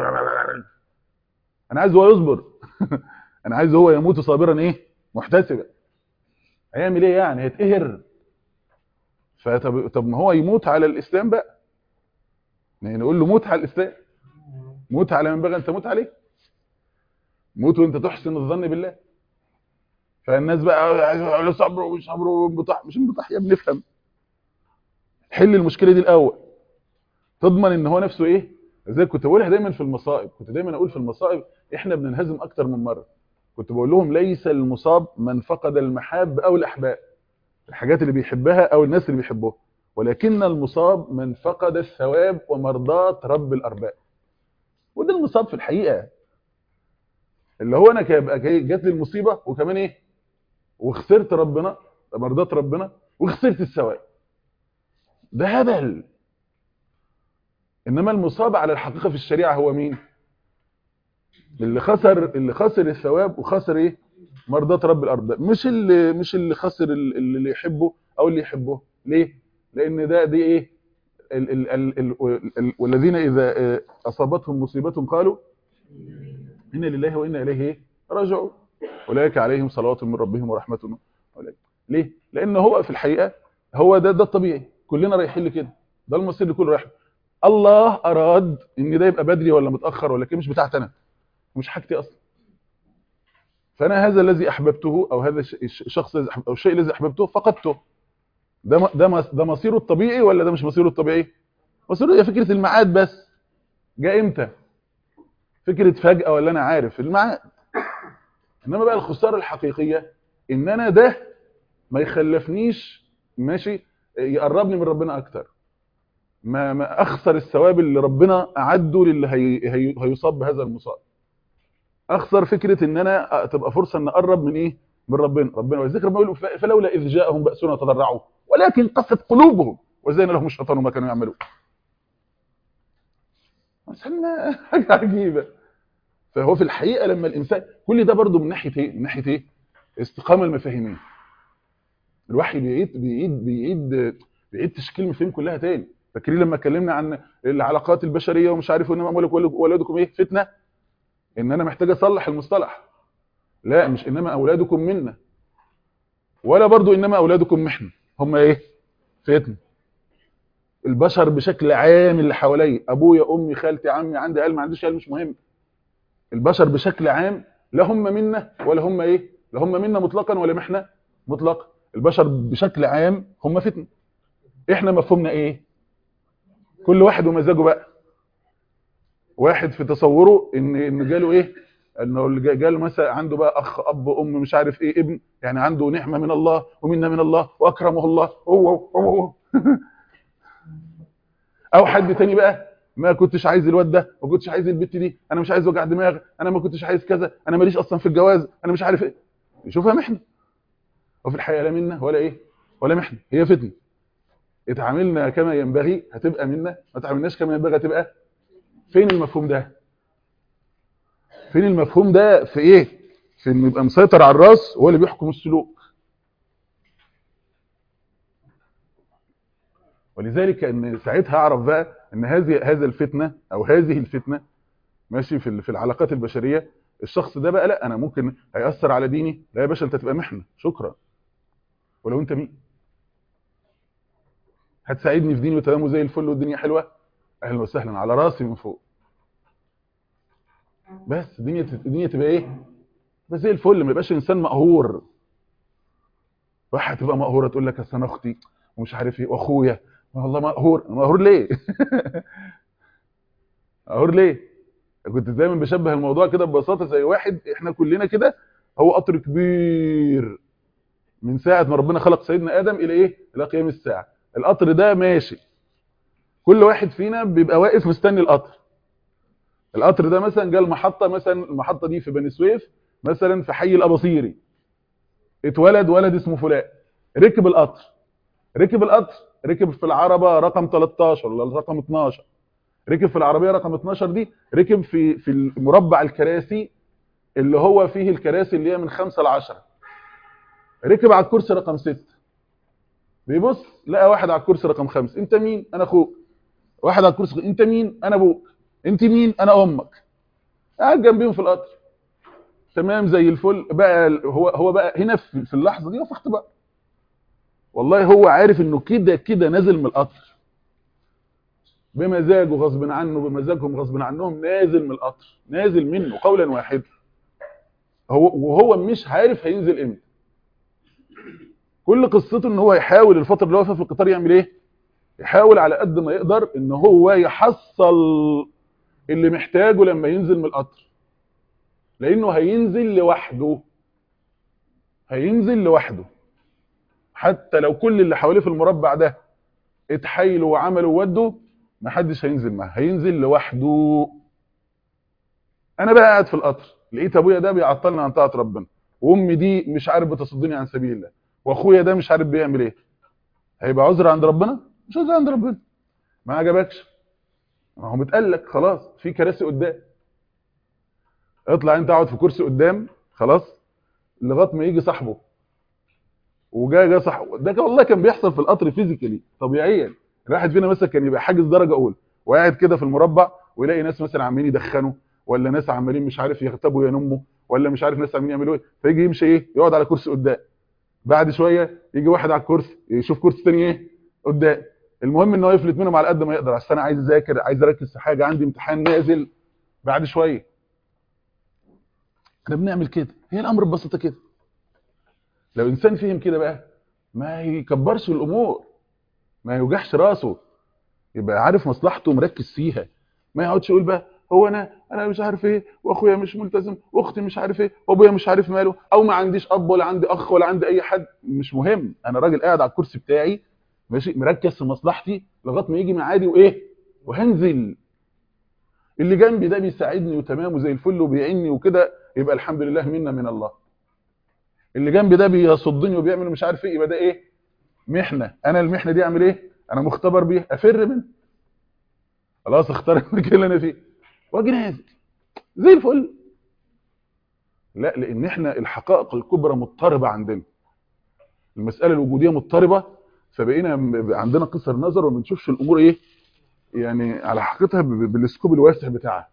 انا عايز هو يصبر انا عايز هو يموت صابرا ايه محتسبا هيعمل ايه يعني هيتقهر فطب طب ما هو يموت على الاسلام بقى يعني نقول له موت على الاسلام موت على من بغى ان تموت عليه موت وانت تحسن الظن بالله فالناس بقى عايزة صبر ومش صبر وانبطاح مش انبطاح يا ابني افهم حل المشكله دي الاول تضمن ان هو نفسه ايه زي كنت بقولها دايما في المصائب كنت دايما اقول في المصائب احنا بننهزم اكتر من مره كنت بقول لهم ليس المصاب من فقد المحاب او الاحباب الحاجات اللي بيحبها او الناس اللي بيحبوها ولكن المصاب من فقد الثواب ومرضاة رب الارباب وده المصاب في الحقيقه اللي هو انا كيبقى جاي- جات لي المصيبه وكمان ايه وخسرت ربنا مرضاة ربنا وخسرت الثواب ده هبل انما المصاب على الحقيقه في الشريعه هو مين اللي خسر اللي خسر الثواب وخسر ايه مرضات رب الارباب مش اللي مش اللي خسر ال- اللي يحبه او اللي يحبه ليه لان ده دي ايه ال ال ال ال ال والذين اذا آه، اصابتهم مصيبه قالوا انا لله وانا اليه إيه؟ راجعون اولئك عليهم صلوات من ربهم ورحمه أولئك. ليه لان هو في الحقيقه هو ده ده الطبيعي كلنا رايحين لكده ده المصير اللي كله رايح له. الله اراد ان ده يبقى بدري ولا متاخر ولا كده مش بتاعتي انا مش حاجتي اصلا فانا هذا الذي احببته او هذا الش- الش- الشخص الذي أحب- او الشيء الذي احببته فقدته ده م- ده مس- ده مصيره الطبيعي ولا ده مش مصيره الطبيعي مصيره هي فكره الميعاد بس جاء امتى فكره فجاه ولا انا عارف الميعاد انما بقى الخساره الحقيقيه ان انا ده ما يخلفنيش ماشي يقربني من ربنا اكتر ما ما اخسر الثواب اللي ربنا اعده للي هي هي هيصاب بهذا المصاب اخسر فكره ان انا تبقى فرصه ان اقرب من ايه من ربنا ربنا والذكر ما يقول فلولا اذ جاءهم باسنا تضرعوا ولكن قست قلوبهم وزين لهم الشيطان ما كانوا يعملون مثلا حاجه عجيبه فهو في الحقيقه لما الانسان كل ده برضه من ناحيه ايه من ناحيه ايه استقامه المفاهيميه الوحي بيعيد بيعيد بيعيد بيعيد تشكيل المفاهيم كلها تاني فاكرين لما اتكلمنا عن العلاقات البشريه ومش عارف انما اموالكم واولادكم ايه فتنه ان انا محتاج اصلح المصطلح لا مش انما اولادكم منا ولا برضو انما اولادكم محنه هم ايه فتنه البشر بشكل عام اللي حواليا ابويا امي خالتي عمي عندي قال ما عنديش قال مش مهم البشر بشكل عام لا هم منا ولا هم ايه لا هم منا مطلقا ولا محنه مطلقا البشر بشكل عام هم فتنه احنا مفهومنا ايه كل واحد ومزاجه بقى واحد في تصوره ان ان جاله ايه انه اللي جا- جاله مثلا عنده بقى اخ اب ام مش عارف ايه ابن يعني عنده نعمه من الله ومنا من الله واكرمه الله هو هو هو او حد تاني بقى ما كنتش عايز الواد ده ما كنتش عايز البت دي انا مش عايز وجع دماغ انا ما كنتش عايز كذا انا ماليش اصلا في الجواز انا مش عارف ايه يشوفها محنه وفي الحقيقه لا منا ولا ايه ولا محنه هي فتنه اتعاملنا كما ينبغي هتبقى منا ما تعاملناش كما ينبغي هتبقى فين المفهوم ده فين المفهوم ده في ايه في انه يبقى مسيطر على الراس هو اللي بيحكم السلوك ولذلك ان ساعتها اعرف بقى ان هذه هذا الفتنه او هذه الفتنه ماشي في ال- في العلاقات البشريه الشخص ده بقى لا انا ممكن هياثر على ديني لا يا باشا انت تبقى محنه شكرا ولو انت مين هتساعدني في ديني وتمام وزي الفل والدنيا حلوه اهلا وسهلا على راسي من فوق بس الدنيا الدنيا تبقى ايه بس زي الفل ما يبقاش انسان مقهور واحد تبقى مقهوره تقول لك اصل انا اختي ومش عارف ايه واخويا والله مقهور مقهور ليه مقهور ليه كنت دايما بشبه الموضوع كده ببساطه زي واحد احنا كلنا كده هو قطر كبير من ساعه ما ربنا خلق سيدنا ادم الى ايه الى قيام الساعه القطر ده ماشي كل واحد فينا بيبقى واقف مستني القطر القطر ده مثلا جه المحطه مثلا المحطه دي في بني سويف مثلا في حي الاباصيري اتولد ولد اسمه فلان ركب القطر ركب القطر ركب في العربه رقم 13 ولا رقم 12 ركب في العربيه رقم 12 دي ركب في في المربع الكراسي اللي هو فيه الكراسي اللي هي من 5 ل 10 ركب على الكرسي رقم 6 بيبص لقى واحد على الكرسي رقم 5 انت مين انا اخوك واحد على الكرسي انت مين انا ابوك انت مين انا امك قاعد جنبيهم في القطر تمام زي الفل بقى هو هو بقى هنا في في اللحظه دي هو في اختبار والله هو عارف انه كده كده نازل من القطر بمزاجه غصب عنه بمزاجهم غصب عنهم نازل من القطر نازل منه قولا واحدا هو وهو مش عارف هينزل امتى كل قصته ان هو يحاول الفتره اللي هو فيها في القطار يعمل ايه يحاول على قد ما يقدر ان هو يحصل اللي محتاجه لما ينزل من القطر لانه هينزل لوحده هينزل لوحده حتى لو كل اللي حواليه في المربع ده اتحايلوا وعملوا وودوا محدش هينزل معاه هينزل لوحده انا بقى قاعد في القطر لقيت ابويا ده بيعطلني عن طاعه ربنا وامي دي مش عارف بتصدني عن سبيل الله واخويا ده مش عارف بيعمل ايه هيبقى عذر عند ربنا مش عذر عند ربنا ما عجبكش ما هو متقلك خلاص في كراسي قدام اطلع انت اقعد في كرسي قدام خلاص لغايه ما يجي صاحبه وجا جا صاحبه ده كان والله كان بيحصل في القطر فيزيكالي طبيعيا الواحد فينا مثلا كان يبقى حاجز درجه اولى وقاعد كده في المربع ويلاقي ناس مثلا عمالين يدخنوا ولا ناس عمالين مش عارف يغتابوا ينموا ولا مش عارف ناس عمالين يعملوا ايه فيجي يمشي ايه يقعد على كرسي قدام بعد شويه يجي واحد على الكرسي يشوف كرسي تاني ايه قدام المهم ان هو يفلت منهم على قد ما يقدر عشان انا عايز اذاكر عايز اركز في حاجه عندي امتحان نازل بعد شويه احنا بنعمل كده هي الامر ببساطه كده لو انسان فهم كده بقى ما يكبرش الامور ما يوجعش راسه يبقى عارف مصلحته ومركز فيها ما يقعدش يقول بقى هو انا انا مش عارف ايه واخويا مش ملتزم واختي مش عارف ايه وابويا مش عارف ماله او ما عنديش اب ولا عندي اخ ولا عندي اي حد مش مهم انا راجل قاعد على الكرسي بتاعي ماشي مركز في مصلحتي لغايه ما يجي ميعادي وايه وهنزل اللي جنبي ده بيساعدني وتمام وزي الفل وبيعني وكده يبقى الحمد لله منا من الله اللي جنبي ده بيصدني وبيعمل مش عارف ايه يبقى ده ايه محنه انا المحنه دي اعمل ايه انا مختبر بيها افر منها خلاص اختار المكان اللي انا فيه واجي نازل زي الفل لا لان احنا الحقائق الكبرى مضطربه عندنا المساله الوجوديه مضطربه فبقينا عندنا قصر نظر وما بنشوفش الامور ايه يعني على حقيقتها بالسكوب الواسع بتاعها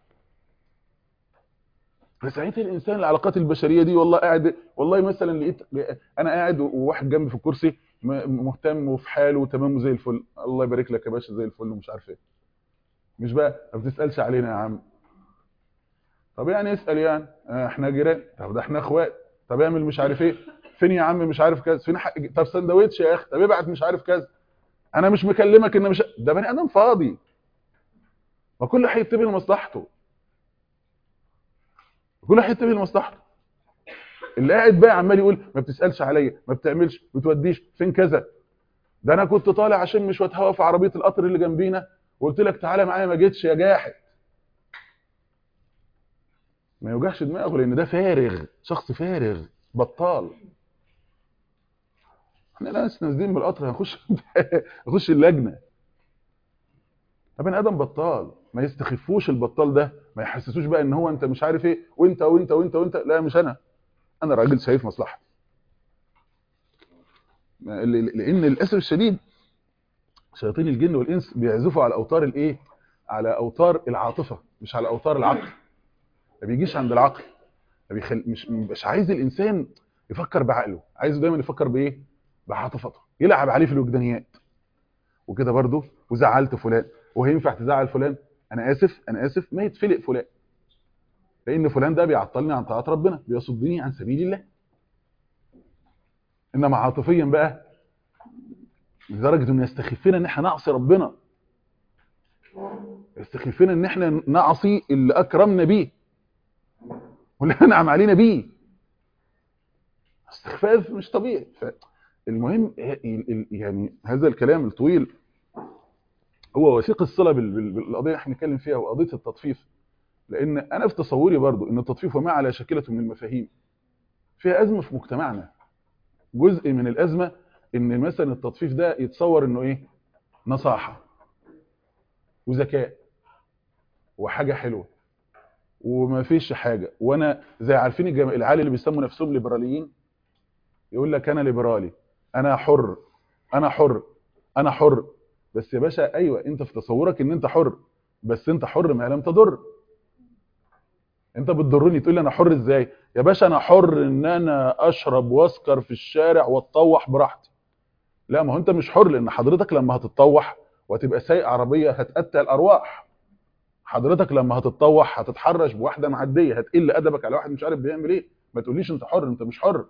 فساعتها الانسان العلاقات البشريه دي والله قاعد والله مثلا لقيت انا قاعد وواحد جنبي في الكرسي مهتم وفي حاله وتمام وزي الفل الله يبارك لك يا باشا زي الفل ومش عارف ايه مش بقى ما بتسالش علينا يا عم طب يعني اسال يعني احنا جيران طب ده احنا اخوات طب اعمل مش عارف ايه فين يا عم مش عارف كذا فين حق طب سندوتش يا اخي طب ابعت مش عارف كذا انا مش مكلمك ان مش ده بني ادم فاضي ما كل واحد يتبع لمصلحته كل واحد يتبع لمصلحته اللي قاعد بقى عمال يقول ما بتسالش عليا ما بتعملش ما بتوديش فين كذا ده انا كنت طالع عشان مش هوا في عربيه القطر اللي جنبينا وقلت لك تعالى معايا ما جيتش يا جاحد ما يوجعش دماغه لان ده فارغ شخص فارغ بطال احنا ناس نازلين بالقطر هنخش هنخش اللجنه بني ادم بطال ما يستخفوش البطال ده ما يحسسوش بقى ان هو انت مش عارف ايه وانت وانت وانت وانت لا مش انا انا راجل شايف مصلحتي لان للاسف الشديد شياطين الجن والانس بيعزفوا على اوتار الايه على اوتار العاطفه مش على اوتار العقل ما بيجيش عند العقل ما بيخل... مش مش عايز الانسان يفكر بعقله عايزه دايما يفكر بايه بعاطفته يلعب عليه في الوجدانيات وكده برضه وزعلت فلان وهينفع تزعل فلان انا اسف انا اسف ما يتفلق فلان لان فلان ده بيعطلني عن طاعه ربنا بيصدني عن سبيل الله انما عاطفيا بقى لدرجه انه يستخفنا ان احنا نعصي ربنا يستخفنا ان احنا نعصي اللي اكرمنا بيه واللي انعم علينا بيه استخفاف مش طبيعي المهم يعني هذا الكلام الطويل هو وثيق الصله بالقضيه اللي احنا بنتكلم فيها وقضيه التطفيف لان انا في تصوري برضو ان التطفيف وما على شكله من المفاهيم فيها ازمه في مجتمعنا جزء من الازمه ان مثلا التطفيف ده يتصور انه ايه نصاحه وذكاء وحاجه حلوه وما فيش حاجه وانا زي عارفين العيال اللي بيسموا نفسهم ليبراليين يقول لك انا ليبرالي انا حر انا حر انا حر بس يا باشا ايوه انت في تصورك ان انت حر بس انت حر ما لم تضر انت بتضرني تقول لي انا حر ازاي يا باشا انا حر ان انا اشرب واسكر في الشارع واتطوح براحتي لا ما هو انت مش حر لان حضرتك لما هتتطوح وهتبقى سايق عربيه هتقتل الارواح حضرتك لما هتتطوح هتتحرش بواحده معديه هتقل ادبك على واحد مش عارف بيعمل ايه ما تقوليش انت حر انت مش حر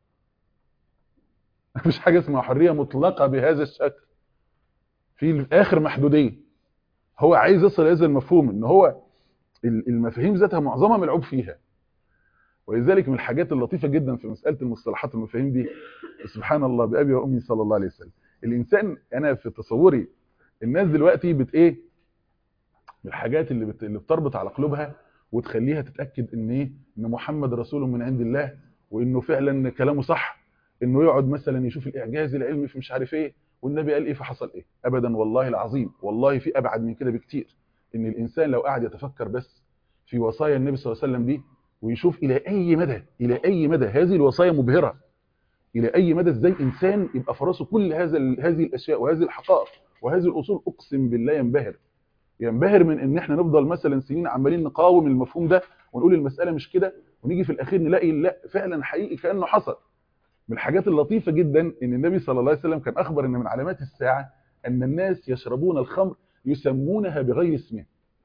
مفيش حاجه اسمها حريه مطلقه بهذا الشكل في اخر محدوديه هو عايز يصل هذا المفهوم ان هو المفاهيم ذاتها معظمها ملعوب فيها ولذلك من الحاجات اللطيفه جدا في مساله المصطلحات والمفاهيم دي سبحان الله بابي وامي صلى الله عليه وسلم الانسان انا في تصوري الناس دلوقتي بت ايه من الحاجات اللي بت... اللي بتربط على قلوبها وتخليها تتاكد ان ايه ان محمد رسول من عند الله وانه فعلا كلامه صح انه يقعد مثلا يشوف الاعجاز العلمي في مش عارف ايه والنبي قال ايه فحصل ايه ابدا والله العظيم والله في ابعد من كده بكتير ان الانسان لو قعد يتفكر بس في وصايا النبي صلى الله عليه وسلم دي ويشوف الى اي مدى الى اي مدى هذه الوصايا مبهره الى اي مدى ازاي انسان يبقى في راسه كل هذا ال- هذه الاشياء وهذه الحقائق وهذه الاصول اقسم بالله ينبهر ينبهر من ان احنا نفضل مثلا سنين عمالين نقاوم المفهوم ده ونقول المساله مش كده ونيجي في الاخير نلاقي لا فعلا حقيقي كانه حصل من الحاجات اللطيفه جدا ان النبي صلى الله عليه وسلم كان اخبر ان من علامات الساعه ان الناس يشربون الخمر يسمونها بغير اسمها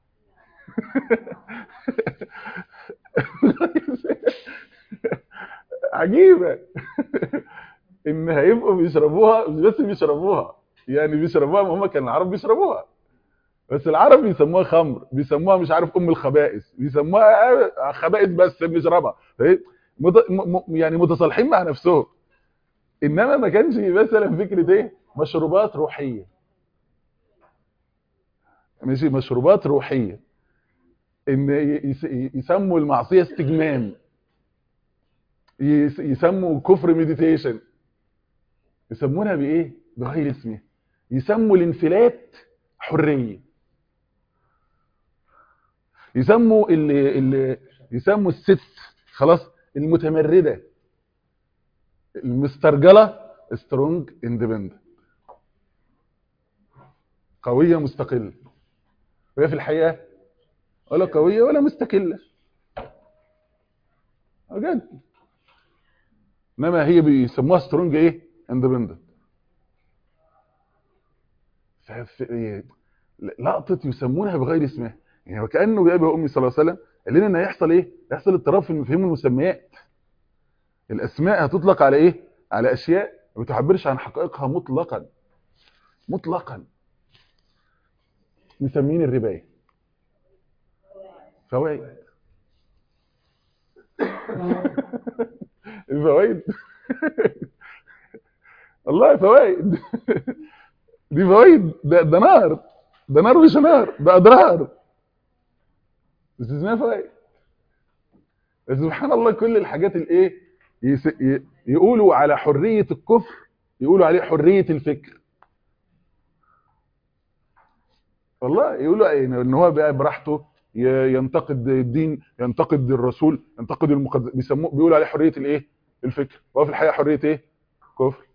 عجيبه ان هيبقوا بيشربوها مش بس بيشربوها يعني بيشربوها ما هم كان العرب بيشربوها بس العرب بيسموها خمر بيسموها مش عارف ام الخبائث بيسموها خبائث بس بنشربها فاهم مت- م- م- يعني متصالحين مع نفسهم انما ما كانش مثلا فكره ايه مشروبات روحيه ماشي مشروبات روحيه ان يس- يسموا المعصيه استجمام يس- يسموا كفر مديتيشن يسمونها بايه بغير اسمها يسموا الانفلات حريه يسموا اللي اللي يسموا الست خلاص المتمرده المسترجله سترونج اندبندنت قويه مستقله وهي في الحقيقه ولا قويه ولا مستقله بجد انما هي بيسموها سترونج ايه اندبندنت لقطه يسمونها بغير اسمها يعني وكانه بيبي امي صلى الله عليه وسلم قال لنا ان هيحصل ايه هيحصل اضطراب في المفاهيم والمسميات الاسماء هتطلق على ايه على اشياء ما بتعبرش عن حقائقها مطلقا مطلقا مسمين الربايه فوائد الفوائد والله فوائد دي فوائد ده, ده نار ده نار مش نار ده اضرار بس اسمها فوائد بس سبحان الله كل الحاجات الايه يس... ي... يقولوا على حريه الكفر يقولوا عليه حريه الفكر والله يقولوا إيه؟ ان هو بقى براحته ي- ينتقد الدين ينتقد الرسول ينتقد المقدس بيسموه بيقولوا عليه حريه الايه الفكر وهو في الحقيقه حريه ايه كفر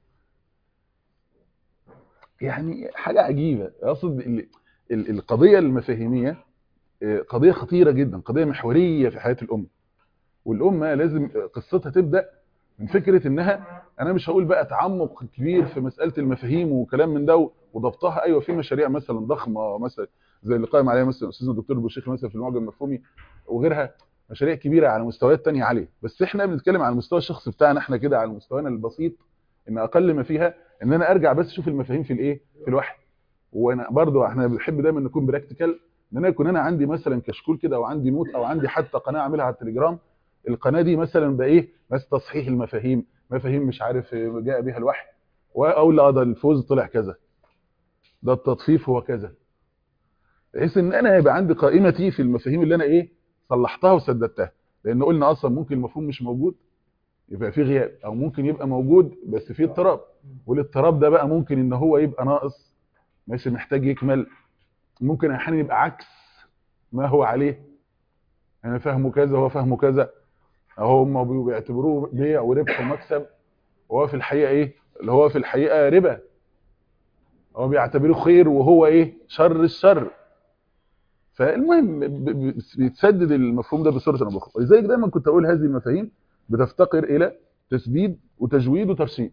يعني حاجه عجيبه اقصد ال- ال- القضيه المفاهيميه آه، قضيه خطيره جدا قضيه محوريه في حياه الامه والامه لازم قصتها تبدا من فكره انها انا مش هقول بقى تعمق كبير في مساله المفاهيم وكلام من ده وضبطها ايوه في مشاريع مثلا ضخمه مثلا زي اللي قائم عليها مثلا استاذنا الدكتور بوشيخ مثلا في المعجم المفهومي وغيرها مشاريع كبيره على مستويات تانية عاليه بس احنا بنتكلم على المستوى الشخصي بتاعنا احنا كده على مستوانا البسيط ان اقل ما فيها ان انا ارجع بس اشوف المفاهيم في الايه في الوحي وانا برضو احنا بنحب دايما نكون براكتيكال ان انا يكون انا عندي مثلا كشكول كده او عندي نوت او عندي حتى قناه اعملها على التليجرام القناه دي مثلا بايه بس تصحيح المفاهيم مفاهيم مش عارف جاء بها الوحي واقول لا ده الفوز طلع كذا ده التطفيف هو كذا بحيث ان انا يبقى عندي قائمتي في المفاهيم اللي انا ايه صلحتها وسددتها لان قلنا اصلا ممكن المفهوم مش موجود يبقى في غياب او ممكن يبقى موجود بس في اضطراب والاضطراب ده بقى ممكن ان هو يبقى ناقص ماشي محتاج يكمل ممكن احيانا يبقى عكس ما هو عليه انا فاهمه كذا هو فاهمه كذا اهو هم بيعتبروه بيع وربح ومكسب وهو في الحقيقه ايه اللي هو في الحقيقه ربا هو بيعتبروه خير وهو ايه شر الشر فالمهم ب- ب- بيتسدد المفهوم ده بصوره او باخرى ولذلك دايما كنت اقول هذه المفاهيم بتفتقر الى تسديد وتجويد وترشيد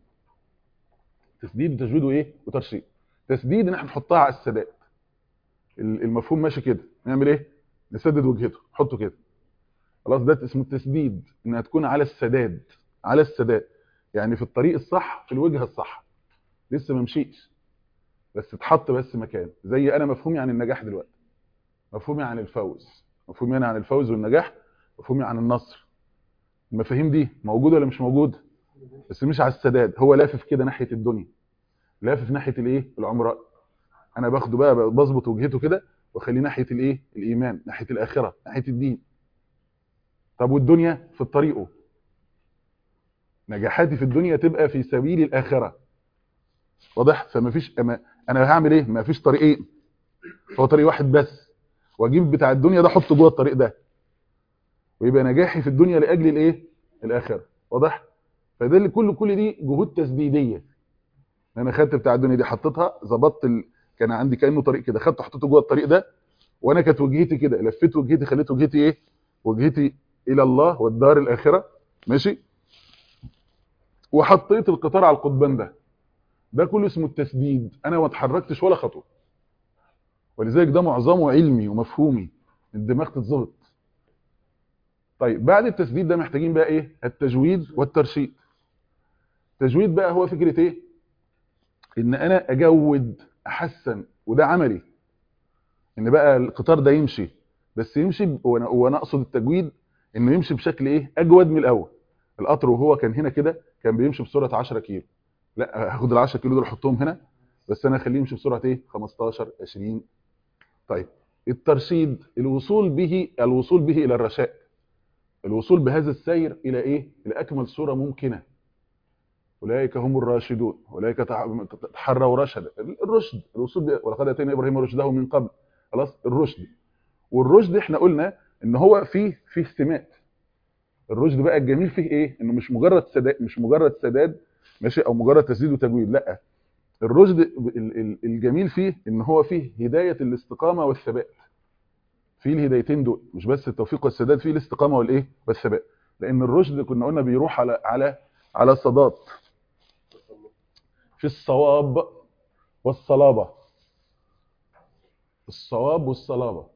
تسديد وتجويد وايه وترشيد تسديد ان احنا نحطها على السداد ال- المفهوم ماشي كده نعمل ايه نسدد وجهته نحطه كده خلاص ده اسمه التسديد انها تكون على السداد على السداد يعني في الطريق الصح في الوجهه الصح لسه ما مشيش بس اتحط بس مكان زي انا مفهومي عن النجاح دلوقتي مفهومي عن الفوز مفهومي انا عن الفوز والنجاح مفهومي عن النصر المفاهيم دي موجوده ولا مش موجوده بس مش على السداد هو لافف كده ناحيه الدنيا لافف ناحيه الايه العمراء انا باخده بقى بظبط وجهته كده واخليه ناحيه الايه الايمان ناحيه الاخره ناحيه الدين طب والدنيا في طريقه نجاحاتي في الدنيا تبقى في سبيل الاخره واضح فما فيش أما انا هعمل ايه ما فيش طريقين هو طريق واحد بس واجيب بتاع الدنيا ده احطه جوه الطريق ده ويبقى نجاحي في الدنيا لاجل الايه الاخره واضح فده اللي كل كل دي جهود تسديديه انا خدت بتاع الدنيا دي حطيتها ظبطت ال... كان عندي كانه طريق كده خدته حطيته جوه الطريق ده وانا كانت وجهتي كده لفيت وجهتي خليت وجهتي ايه وجهتي الى الله والدار الاخره ماشي وحطيت القطار على القضبان ده ده كله اسمه التسديد انا ما اتحركتش ولا خطوه ولذلك ده معظمه علمي ومفهومي الدماغ تتظبط طيب بعد التسديد ده محتاجين بقى ايه التجويد والترشيد التجويد بقى هو فكره ايه ان انا اجود احسن وده عملي ان بقى القطار ده يمشي بس يمشي ب- وانا وانا اقصد التجويد انه يمشي بشكل ايه اجود من الاول القطر وهو كان هنا كده كان بيمشي بسرعه 10 كيلو لا هاخد ال 10 كيلو دول احطهم هنا بس انا اخليه يمشي بسرعه ايه 15 20 طيب الترشيد الوصول به الوصول به الى الرشاء الوصول بهذا السير الى ايه الى اكمل صوره ممكنه اولئك هم الراشدون اولئك تع- تحروا رشدا الرشد الوصول ب... ولقد اتينا ابراهيم رشده من قبل خلاص الرشد والرشد احنا قلنا ان هو فيه فيه سمات الرشد بقى الجميل فيه ايه انه مش مجرد سداد مش مجرد سداد ماشي او مجرد تسديد وتجويد لا الرشد ال- ال- الجميل فيه ان هو فيه هدايه الاستقامه والثبات في الهدايتين دول مش بس التوفيق والسداد فيه الاستقامه والايه والثبات لان الرشد كنا قلنا بيروح على على على صداد في الصواب والصلابه الصواب والصلابه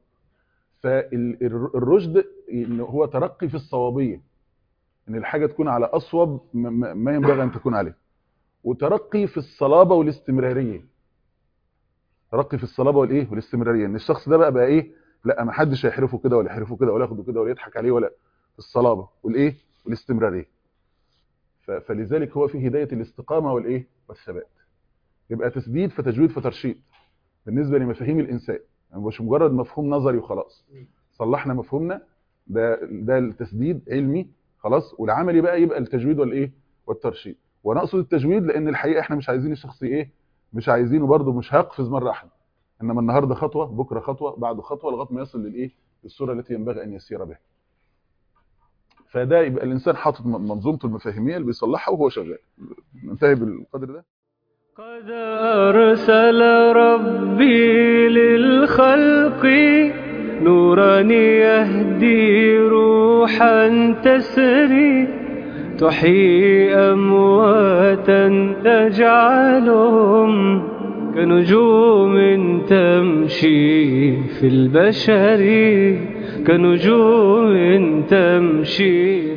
فالرشد ان هو ترقي في الصوابيه ان الحاجه تكون على اصوب ما- ما ما ينبغي ان تكون عليه وترقي في الصلابه والاستمراريه ترقي في الصلابه والايه والاستمراريه ان الشخص ده بقى بقى ايه لا ما حدش هيحرفه كده ولا يحرفه كده ولا ياخده كده ولا يضحك عليه ولا في الصلابه والايه والاستمراريه ف- فلذلك هو في هدايه الاستقامه والايه والثبات يبقى تسديد فتجويد فترشيد بالنسبه لمفاهيم الانسان يعني مش مجرد مفهوم نظري وخلاص صلحنا مفهومنا ده ده التسديد علمي خلاص والعملي بقى يبقى التجويد والايه والترشيد وانا اقصد التجويد لان الحقيقه احنا مش عايزين الشخص ايه مش عايزينه برده مش هيقفز مره واحده انما النهارده خطوه بكره خطوه بعده خطوه لغايه ما يصل للايه للصوره التي ينبغي ان يسير بها فده يبقى الانسان حاطط م- منظومته المفاهيميه اللي بيصلحها وهو شغال ننتهي بالقدر ده قد أرسل ربي للخلق نورا يهدي روحا تسري تحيي أمواتا تجعلهم كنجوم تمشي في البشر كنجوم تمشي